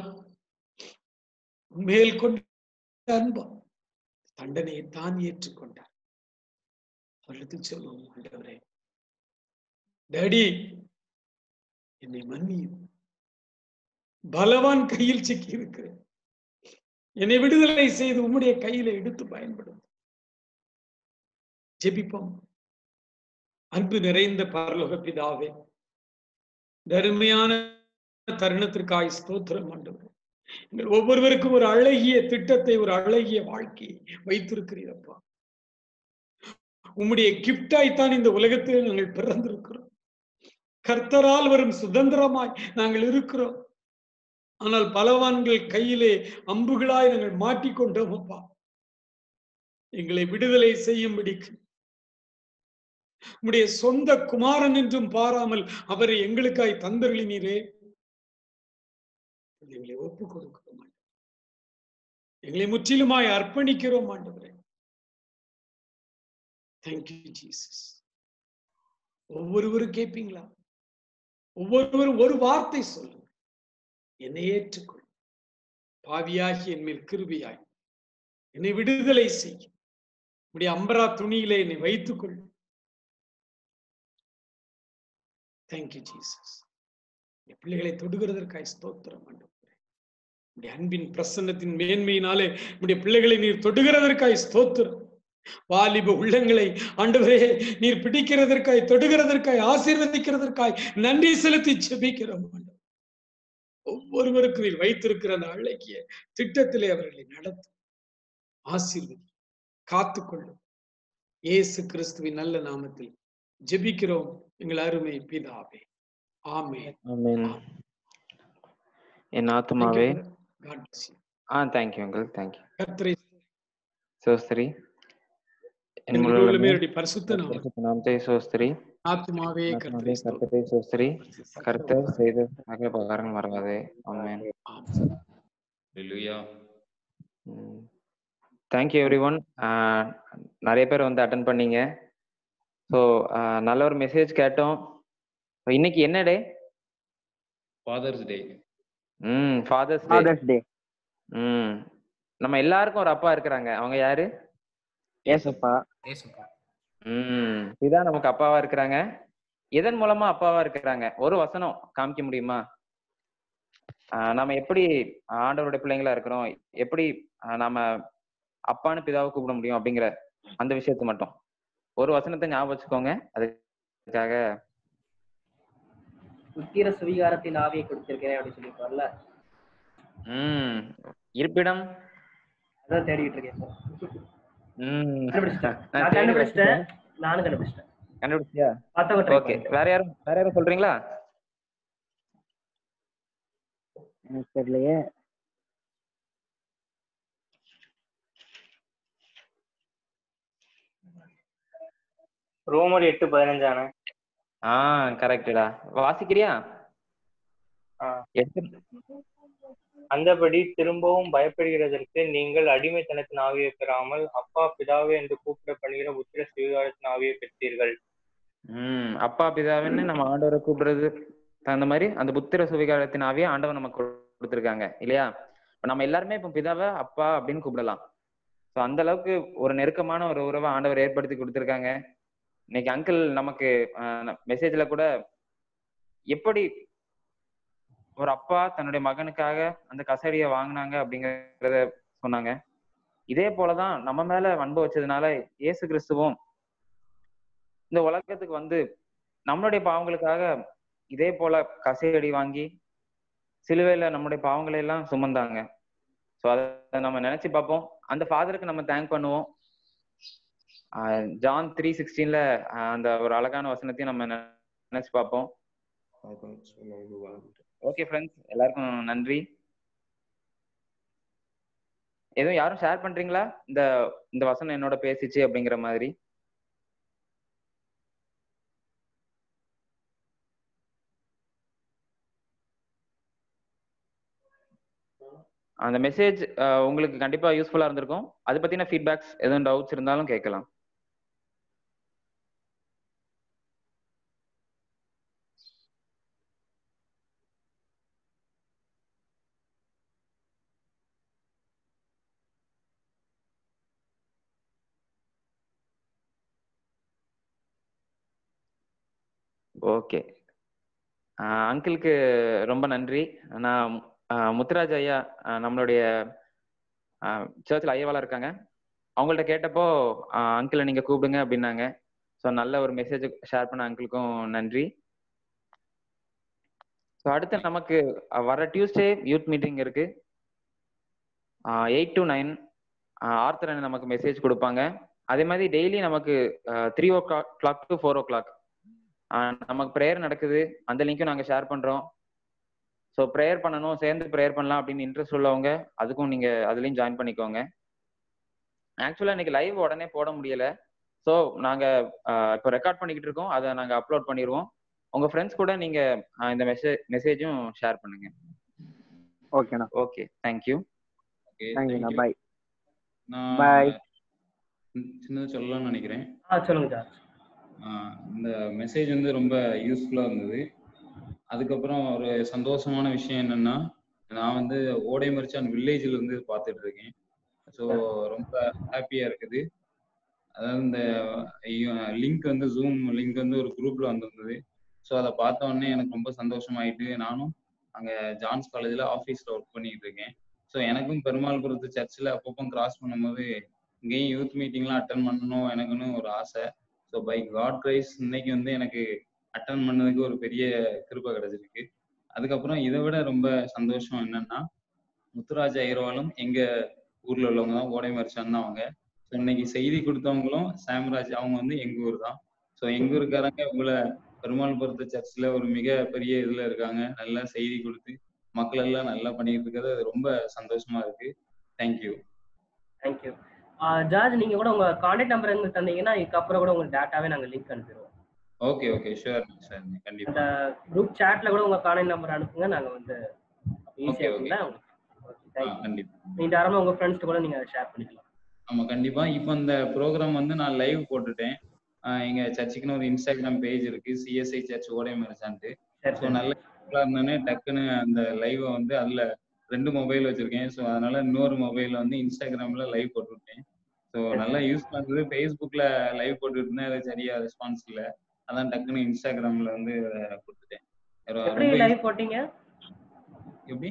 மேல் கொண்ட அன்பா தண்டனையை தான் ஏற்றுக்கொண்டார் அவரிடத்தில் சொல்லுவோம் ஆண்டவரே டேடி என்னை மன்னியும் பலவான் கையில் சிக்கி இருக்கிறேன் என்னை விடுதலை செய்து உம்முடைய கையில எடுத்து பயன்படும் ஜெபிப்போம் அன்பு நிறைந்த பரலோக பிதாவே தருமையான தருணத்திற்காய் ஸ்தோத்திரம் ஆண்டவர் எங்கள் ஒவ்வொருவருக்கும் ஒரு அழகிய திட்டத்தை ஒரு அழகிய வாழ்க்கையை வைத்திருக்கிறீரப்பா உம்முடைய கிப்டாய்த்தான் இந்த உலகத்தில் நாங்கள் பிறந்திருக்கிறோம் கர்த்தரால் வரும் சுதந்திரமாய் நாங்கள் இருக்கிறோம் ஆனால் பலவான்கள் கையிலே அம்புகளாய் நாங்கள் மாட்டிக்கொண்டோம் அப்பா எங்களை விடுதலை செய்யும்படிக்கு உம்முடைய சொந்த குமாரன் என்றும் பாராமல் அவரை எங்களுக்காய் தந்தருளினீரே எங்களை ஒப்பு கொடுக்கிறோம் ஆண்டவரே. எங்களை முற்றிலுமாய் அர்ப்பணிக்கிறோம் ஆண்டவரே தேங்க்யூ ஜீசஸ் ஒவ்வொருவரும் கேட்பீங்களா ஒவ்வொருவரும் ஒரு வார்த்தை சொல்லுங்க என்னை ஏற்றுக்கொள் பாவியாகி என் மேல் கிருபியாய் என்னை விடுதலை செய் உடைய அம்பரா துணியிலே என்னை வைத்துக்கொள் தேங்க்யூ ஜீசஸ் என் பிள்ளைகளை தொடுகிறதற்காய் ஸ்தோத்திரம் ஆண்டவரே உடைய அன்பின் பிரசன்னத்தின் மேன்மையினாலே உடைய பிள்ளைகளை நீர் தொடுகிறதற்காய் ஸ்தோத்திரம் வாலிப உள்ளங்களை ஆண்டவரே நீர் பிடிக்கிறதற்காய் தொடுகிறதற்காய் ஆசீர்வதிக்கிறதற்காய் நன்றி செலுத்தி செபிக்கிறோம் ஆண்டவரே. ஒவ்வொருவருக்கும் நீர் வைத்திருக்கிற அந்த அழகிய திட்டத்திலே அவர்களை நடத்தும் ஆசீர்வதி காத்துக்கொள்ளும் இயேசு கிறிஸ்துவின் நல்ல நாமத்தில் ஜெபிக்கிறோம் எங்கள் அருமை பிதாவே ஆமே ஆமென் என் ஆத்துமாவே காட் bless you. ஆ தேங்க்யூ அங்கிள் தேங்க்யூ கர்த்தரை சோஸ்திரி என் எங்கள் முழு உள்ளமே உள்ளமே அவருடைய பரிசுத்த நாமம் பரிசுத்த நாமத்தை சோஸ்திரி ஆத்மாவே கர்த்தரை ஆத்மாவே கர்த்தரை சோஸ்திரி கர்த்தர் செய்த சகல உபகாரங்கள் மறவாதே ஆமென் தேங்க்யூ எவ்ரி ஒன் நிறைய பேர் வந்து அட்டன் பண்ணீங்க ஸோ நல்ல ஒரு மெசேஜ் கேட்டோம் So, இன்னைக்கு என்ன டே ஃபாதர்ஸ் டே ம் ஃபாதர்ஸ் டே ஃபாதர்ஸ் டே ம் நம்ம எல்லாருக்கும் ஒரு அப்பா இருக்கிறாங்க அவங்க யாரு ஏசப்பா ஏசுப்பா ம் இதான் நமக்கு அப்பாவா இருக்கிறாங்க எதன் மூலமா அப்பாவா இருக்கிறாங்க ஒரு வசனம் காமிக்க முடியுமா ஆஹ் நாம எப்படி ஆண்டவருடைய பிள்ளைங்களா இருக்கிறோம் எப்படி ஆஹ் நாம அப்பான்னு பிதாவை கூப்பிட முடியும் அப்படிங்கிற அந்த விஷயத்தை மட்டும் ஒரு வசனத்தை ஞாபகம் வச்சுக்கோங்க அதுக்காக புத்திர சுவீகாரத்தின் ஆவியை கொடுத்திருக்கிறேன் அப்படின்னு சொல்லியிருப்பார்ல ம் இருப்பிடம் அதான் தேடிட்டு இருக்கேன் இப்போ. ம் கண்டுபிடிச்சிட்டேன் நான் நான் தேடி கண்டுபிடிச்சிட்டேன் வச்சிட்டேன். நானும் கண்டுபிடிச்சிட்டேன் கண்டுபிடிச்சியா மத்தவங்க ட்ரை ஓகே வேற யாரும் வேற யாரும் சொல்றீங்களா எனக்கு தெரியலையே ரோமர் எட்டு பதினஞ்சான ஆ கரெக்டடா வாசிக்கிறியா ஆ. எட்டு அந்தபடி திரும்பவும் பயப்படுகிறதற்கு நீங்கள் அடிமைத்தனத்தின் ஆவியை பெறாமல் அப்பா பிதாவே என்று கூப்பிடப்படுகிற புத்திர சுவீகாரத்தின் ஆவியை பெற்றீர்கள் ம் அப்பா பிதாவின்னு நம்ம ஆண்டவரை கூப்பிடுறது தகுந்த மாதிரி அந்த புத்திர சுவிகாரத்தின் ஆவியை ஆண்டவர் நமக்கு கொடுத்துருக்காங்க இல்லையா இப்ப நம்ம எல்லாருமே இப்போ பிதாவை அப்பா அப்படின்னு கூப்பிடலாம் ஸோ அந்த அளவுக்கு ஒரு நெருக்கமான ஒரு உறவை ஆண்டவர் ஏற்படுத்தி கொடுத்துருக்காங்க இன்னைக்கு அங்கிள் நமக்கு மெசேஜ்ல கூட எப்படி ஒரு அப்பா தன்னுடைய மகனுக்காக அந்த கசடியை வாங்கினாங்க அப்படிங்கறத சொன்னாங்க இதே போலதான் நம்ம மேல அன்பு வச்சதுனால இயேசு கிறிஸ்துவும் இந்த உலகத்துக்கு வந்து நம்மளுடைய பாவங்களுக்காக இதே போல கசையடி வாங்கி சிலுவையில நம்முடைய பாவங்களை எல்லாம் சுமந்தாங்க ஸோ அதை நம்ம நினைச்சு பார்ப்போம் அந்த ஃபாதருக்கு நம்ம தேங்க் பண்ணுவோம் ஆஹ் ஜான் த்ரீ சிக்ஸ்டீன்ல அந்த ஒரு அழகான வசனத்தையும் நம்ம நெ- நினைச்சு பார்ப்போம் ஓகே ஃப்ரெண்ட்ஸ் எல்லாருக்கும் நன்றி எதுவும் யாரும் ஷேர் பண்றீங்களா இந்த இந்த வசனம் என்னோட பேசிச்சு அப்படிங்கிற மாதிரி அந்த மெசேஜ் உங்களுக்கு கண்டிப்பா யூஸ்ஃபுல்லா இருந்திருக்கும் அது பத்தின ஃபீட்பேக்ஸ் எதுவும் டவுட்ஸ் இருந்தாலும் கேட்கலாம் ஓகே அங்கிளுக்கு ரொம்ப நன்றி நான் ஆஹ் முத்துராஜ் ஐயா ஆஹ் நம்மளுடைய சர்ச்சில் ஐயாவால இருக்காங்க அவங்கள்ட்ட கேட்டப்போ அங்கிளை நீங்க கூப்பிடுங்க அப்படின்னாங்க ஸோ நல்ல ஒரு மெசேஜ் ஷேர் பண்ண அங்கிளுக்கும் நன்றி ஸோ அடுத்து நமக்கு அஹ் வர டியூஸ்டே யூத் மீட்டிங் இருக்கு எயிட் டு நைன் ஆர்த்தர் நமக்கு மெசேஜ் கொடுப்பாங்க அதே மாதிரி டெய்லி நமக்கு three o'clock to four o'clock நமக்கு ப்ரேயர் நடக்குது அந்த லிங்க்கும் நாங்கள் ஷேர் பண்ணுறோம் ஸோ ப்ரேயர் பண்ணணும் சேர்ந்து ப்ரேயர் பண்ணலாம் அப்படின்னு இன்ட்ரெஸ்ட் உள்ளவங்க அதுக்கும் நீங்கள் அதுலேயும் ஜாயின் பண்ணிக்கோங்க ஆக்சுவலாக இன்னைக்கு லைவ் உடனே போட முடியல ஸோ நாங்கள் இப்போ ரெக்கார்ட் பண்ணிக்கிட்டு இருக்கோம் அதை நாங்கள் அப்லோட் பண்ணிடுவோம் உங்கள் ஃப்ரெண்ட்ஸ் கூட நீங்கள் இந்த மெசேஜ் மெசேஜும் ஷேர் பண்ணுங்க ஓகேண்ணா ஓகே தேங்க்யூ தேங்க்யூண்ணா பாய் நான் பாய் சின்னதாக சொல்லலாம்னு நினைக்கிறேன் ஆ சொல்லுங்க ஜார்ஜ் ஆஹ் இந்த மெசேஜ் வந்து ரொம்ப யூஸ்ஃபுல்லாக இருந்தது அதுக்கப்புறம் ஒரு சந்தோஷமான விஷயம் என்னன்னா நான் வந்து ஓடை மரிச்சான் வில்லேஜில் இருந்து பார்த்துட்டு இருக்கேன் ஸோ ரொம்ப ஹாப்பியாக இருக்குது அதாவது இந்த லிங்க் வந்து ஜூம் லிங்க் வந்து ஒரு குரூப்ல வந்திருந்தது ஸோ அதை பார்த்த உடனே எனக்கு ரொம்ப சந்தோஷமாயிட்டு நானும் அங்கே ஜான்ஸ் காலேஜில் ஆஃபீஸில் ஒர்க் பண்ணிட்டு இருக்கேன் ஸோ எனக்கும் பெருமாள்புரத்து சர்ச்சில் அப்பப்போ கிராஸ் பண்ணும்போது இங்கேயும் யூத் மீட்டிங்லாம் அட்டன் பண்ணணும் எனக்குன்னு ஒரு ஆசை ஸோ பை காட் கிரைஸ் இன்னைக்கு வந்து எனக்கு அட்டன் பண்ணதுக்கு ஒரு பெரிய கிருபை கிடைச்சிருக்கு அதுக்கப்புறம் இதை விட ரொம்ப சந்தோஷம் என்னன்னா முத்துராஜ் ஐயர்வாலும் எங்க ஊர்ல உள்ளவங்க தான் ஓடை மரிச்சான் தான் அவங்க ஸோ இன்னைக்கு செய்தி கொடுத்தவங்களும் சாம்ராஜ் அவங்க வந்து எங்க ஊர் தான் ஸோ எங்க ஊருக்காரங்க உங்களை பெருமாள் பொறுத்த சர்ச்சில் ஒரு மிக பெரிய இதுல இருக்காங்க நல்லா செய்தி கொடுத்து மக்கள் எல்லாம் நல்லா பண்ணிட்டு இருக்கிறது அது ரொம்ப சந்தோஷமா இருக்கு தேங்க்யூ தேங்க்யூ ஜார்ஜ் நீங்க கூட உங்க கான்டாக்ட் நம்பர் எங்களுக்கு தந்தீங்கன்னா இதுக்கப்புறம் கூட உங்க டேட்டாவே நாங்க லிங்க் அனுப்பிடுவோம் ஓகே ஓகே ஷுவர் சார் அந்த கண்டிப்பா குரூப் சாட்ல கூட உங்க கான்டாக்ட் நம்பர் அனுப்புங்க நாங்க வந்து ஓகே ஈஸியா ஓகே இருக்குங்களா உங்களுக்கு ஆ கண்டிப்பா நீங்க தாராளமா உங்க ஃப்ரெண்ட்ஸ் கூட நீங்க ஷேர் பண்ணிக்கலாம் ஆமா கண்டிப்பா இப்போ இந்த ப்ரோக்ராம் வந்து நான் லைவ் போட்டுட்டேன் ஆஹ் எங்க சர்ச்சுக்குன்னு ஒரு இன்ஸ்டாகிராம் பேஜ் இருக்கு சிஎஸ்ஐ சர்ச் ஓடை மரிச்சான்ட்டு சரி, ஸோ சரி. நல்ல useful ஆ இருந்தோடனே டக்குன்னு அந்த லைவை வந்து அதுல ரெண்டு மொபைல் வச்சிருக்கேன் ஸோ அதனால இன்னொரு மொபைல்ல வந்து இன்ஸ்டாகிராம்ல லைவ் போட்டுவிட்டேன் ஸோ நல்லா யூஸ்ஃபுல்லாக இருந்தது ஃபேஸ்புக்ல லைவ் போட்டுட்டு இருந்தேன் அது சரியா ரெஸ்பான்ஸ் இல்லை அதான் டக்குன்னு இன்ஸ்டாகிராம்ல வந்து அஹ், கொடுத்துட்டேன் ரொ- எப்படி ரொம்ப லைவ் போட்டீங்க எப்படி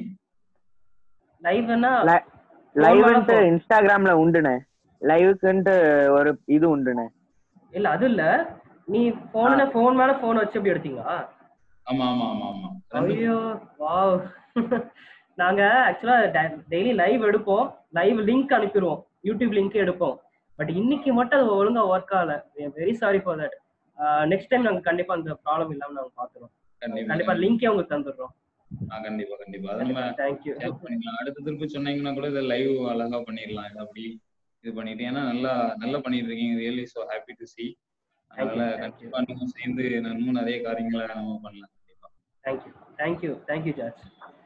லைவ்னா லைவ்ன்ட்டு இன்ஸ்டாகிராம்ல உண்டுண்ணே லைவுக்குன்ட்டு ஒரு இது உண்டுண்ணே இல்ல அது இல்ல நீ போன்ல போன் மேல போன் வச்சு எப்படி எடுத்தீங்களா ஆமா ஆமா ஆமா ஆமா ரெண்டு ஐயோ வாவ் நாங்க ஆக்சுவலா டெய்லி லைவ் எடுப்போம் லைவ் லிங்க் அனுப்பிடுவோம் யூடியூப் லிங்க் எடுப்போம் பட் இன்னைக்கு மட்டும் அது ஒழுங்கா ஒர்க் ஆகல very sorry for that next time நாங்க கண்டிப்பா அந்த ப்ராப்ளம் இல்லாம நாங்க பாத்துறோம் கண்டிப்பா கண்டிப்பா லிங்கே உங்களுக்கு தந்துடுறோம் ஆ, கண்டிப்பா கண்டிப்பா அது நம்ம தேங்க்யூ share பண்ணிக்கலாம் அடுத்த திருப்பி சொன்னீங்கன்னா கூட இதை லைவ் அழகா பண்ணிடலாம் இதை அப்படி இது பண்ணிட்டு ஏன்னா நல்லா நல்லா பண்ணிட்டு இருக்கீங்க really so happy to see அதனால கண்டிப்பா இன்னும் சேர்ந்து இன்னும் நிறைய காரியங்களை நம்ம பண்ணலாம் தேங்க்யூ தேங்க்யூ தேங்க்யூ ஜார்ஜ்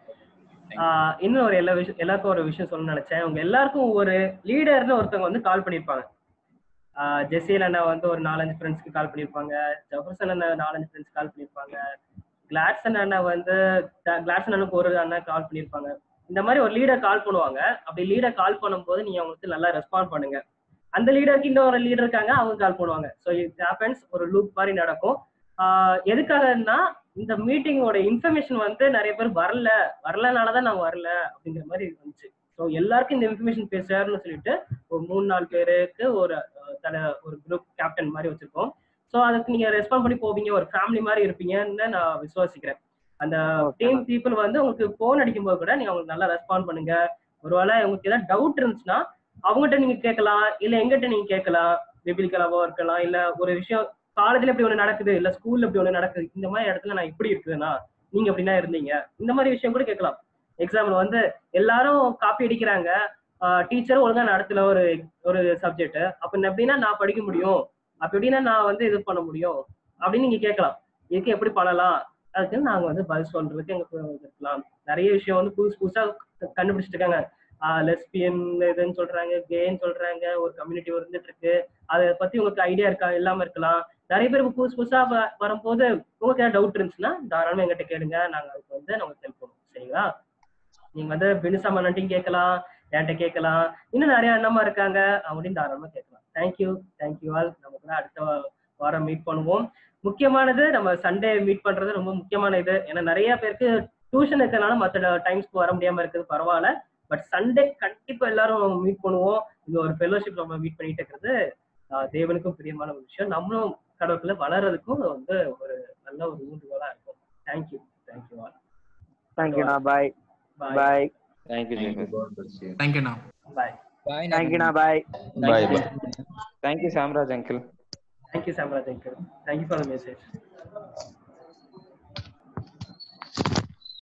ஆஹ் இன்னும் ஒரு எல்லா விஷயம் எல்லாருக்கும் ஒரு விஷயம் சொல்லணும்னு நினைச்சேன் உங்க எல்லாருக்கும் ஒரு லீடர்னு ஒருத்தவங்க வந்து கால் பண்ணியிருப்பாங்க ஆஹ் ஜெசீல் அண்ணா வந்து ஒரு நாலஞ்சு ஃப்ரெண்ட்ஸ்க்கு கால் பண்ணியிருப்பாங்க ஜஃபர்சன் அண்ணா நாலஞ்சு ஃப்ரெண்ட்ஸ் கால் பண்ணியிருப்பாங்க கிளாட்சன் அண்ணா வந்து கிளாட்சன் அண்ணனுக்கு ஒரு அண்ணா கால் பண்ணியிருப்பாங்க இந்த மாதிரி ஒரு லீடர் கால் பண்ணுவாங்க அப்படி லீடர் கால் பண்ணும்போது நீங்க அவங்களுக்கு நல்லா ரெஸ்பாண்ட் பண்ணுங்க அந்த லீடருக்கு இன்னொரு லீடர் இருக்காங்க அவங்க கால் பண்ணுவாங்க ஸோ இட் ஹேப்பன்ஸ் ஒரு லூப் மாதிரி நடக்கும் ஆஹ் எதுக்காகன்னா இந்த மீட்டிங்கோட இன்ஃபர்மேஷன் வந்து நிறைய பேர் வரல வரலனாலதான் நான் வரல அப்படிங்கிற மாதிரி இருந்துச்சு ஸோ எல்லாருக்கும் இந்த இன்ஃபர்மேஷன் போய் சேரணும்னு சொல்லிட்டு ஒரு மூணு நாலு பேருக்கு ஒரு அஹ், தல ஒரு குரூப் கேப்டன் மாதிரி வச்சிருக்கோம் ஸோ அதுக்கு நீங்க ரெஸ்பாண்ட் பண்ணி போவீங்க ஒரு ஃபேமிலி மாதிரி இருப்பீங்கன்னு நான் விசுவாசிக்கிறேன் அந்த டீம் பீப்புள் வந்து உங்களுக்கு ஃபோன் அடிக்கும்போது கூட நீங்க அவங்களுக்கு நல்லா ரெஸ்பாண்ட் பண்ணுங்க ஒருவேளை உங்களுக்கு ஏதாவது டவுட் இருந்துச்சுன்னா அவங்ககிட்ட நீங்க கேட்கலாம் இல்ல எங்கிட்ட நீங்க கேட்கலாம் பிபிலிக்கலாவோ இருக்கலாம் இல்ல ஒரு விஷயம் காலேஜ்ல இப்படி ஒண்ணு நடக்குது இல்ல ஸ்கூல்ல இப்படி ஒண்ணு நடக்குது இந்த மாதிரி இடத்துல நான் இப்படி இருக்குதுன்னா நீங்க எப்படின்னா இருந்தீங்க இந்த மாதிரி விஷயம் கூட கேட்கலாம் எக்ஸாம்பிள் வந்து எல்லாரும் காப்பி அடிக்கிறாங்க டீச்சரும் ஒழுங்கா நடத்தல ஒரு ஒரு சப்ஜெக்ட் அப்ப என்ன எப்படின்னா நான் படிக்க முடியும் அப்ப எப்படின்னா நான் வந்து இது பண்ண முடியும் அப்படின்னு நீங்க கேட்கலாம் இதுக்கு எப்படி பண்ணலாம் அதுக்கு நாங்க வந்து பதில் சொல்றதுக்கு எங்க இருக்கலாம் நிறைய விஷயம் வந்து புதுசு புதுசா க- கண்டுபிடிச்சிட்டு இருக்காங்க லெஸ்பியன் இதுன்னு சொல்றாங்க கேன்னு சொல்றாங்க ஒரு கம்யூனிட்டி வந்துட்டு இருக்கு அதை பத்தி உங்களுக்கு ஐடியா இருக்கா இல்லாம இருக்கலாம் நிறைய பேர் இப்ப புதுசு புதுசா வ- வரும்போது உங்களுக்கு ஏதாவது டவுட் இருந்துச்சுன்னா தாராளமா எங்கிட்ட கேளுங்க நாங்க அதுக்கு வந்து நமக்கு ஹெல்ப் பண்ணுவோம் சரிங்களா நீங்க வந்து பினிசா மன்னன்ட்டையும் கேட்கலாம் என்கிட்ட கேட்கலாம் இன்னும் நிறைய அண்ணமா இருக்காங்க அவங்களையும் தாராளமா கேட்கலாம் தேங்க்யூ தேங்க்யூ ஆல் நம்ம கூட அடுத்த வா- வாரம் மீட் பண்ணுவோம் முக்கியமானது நம்ம சண்டே மீட் பண்றது ரொம்ப முக்கியமான இது ஏன்னா நிறைய பேருக்கு டியூஷன் இருக்கனால மற்ற டைம்ஸ்க்கு வர முடியாம இருக்குது பரவாயில்ல பட் சண்டே கண்டிப்பா எல்லாரும் மீட் பண்ணுவோம் இது ஒரு ஃபெலோஷிப் நம்ம மீட் பண்ணிட்டு இருக்கிறது ஆஹ் தேவனுக்கும் பிரியமான ஒரு விஷயம் நம்மளும் கடவுளுக்குள்ள வளர்றதுக்கும் வந்து ஒரு நல்ல ஒரு ஊன்றுகோலா இருக்கும் தேங்க்யூ தேங்க்யூ ஆல் தேங்க்யூண்ணா பாய் Bye. பாய் தேங்க்யூ தேங்க்யூண்ணா பாய் தேங்க்யூண்ணா bye bye thank you Samraj uncle Thank you, Samra. Thank you. Thank you for the message.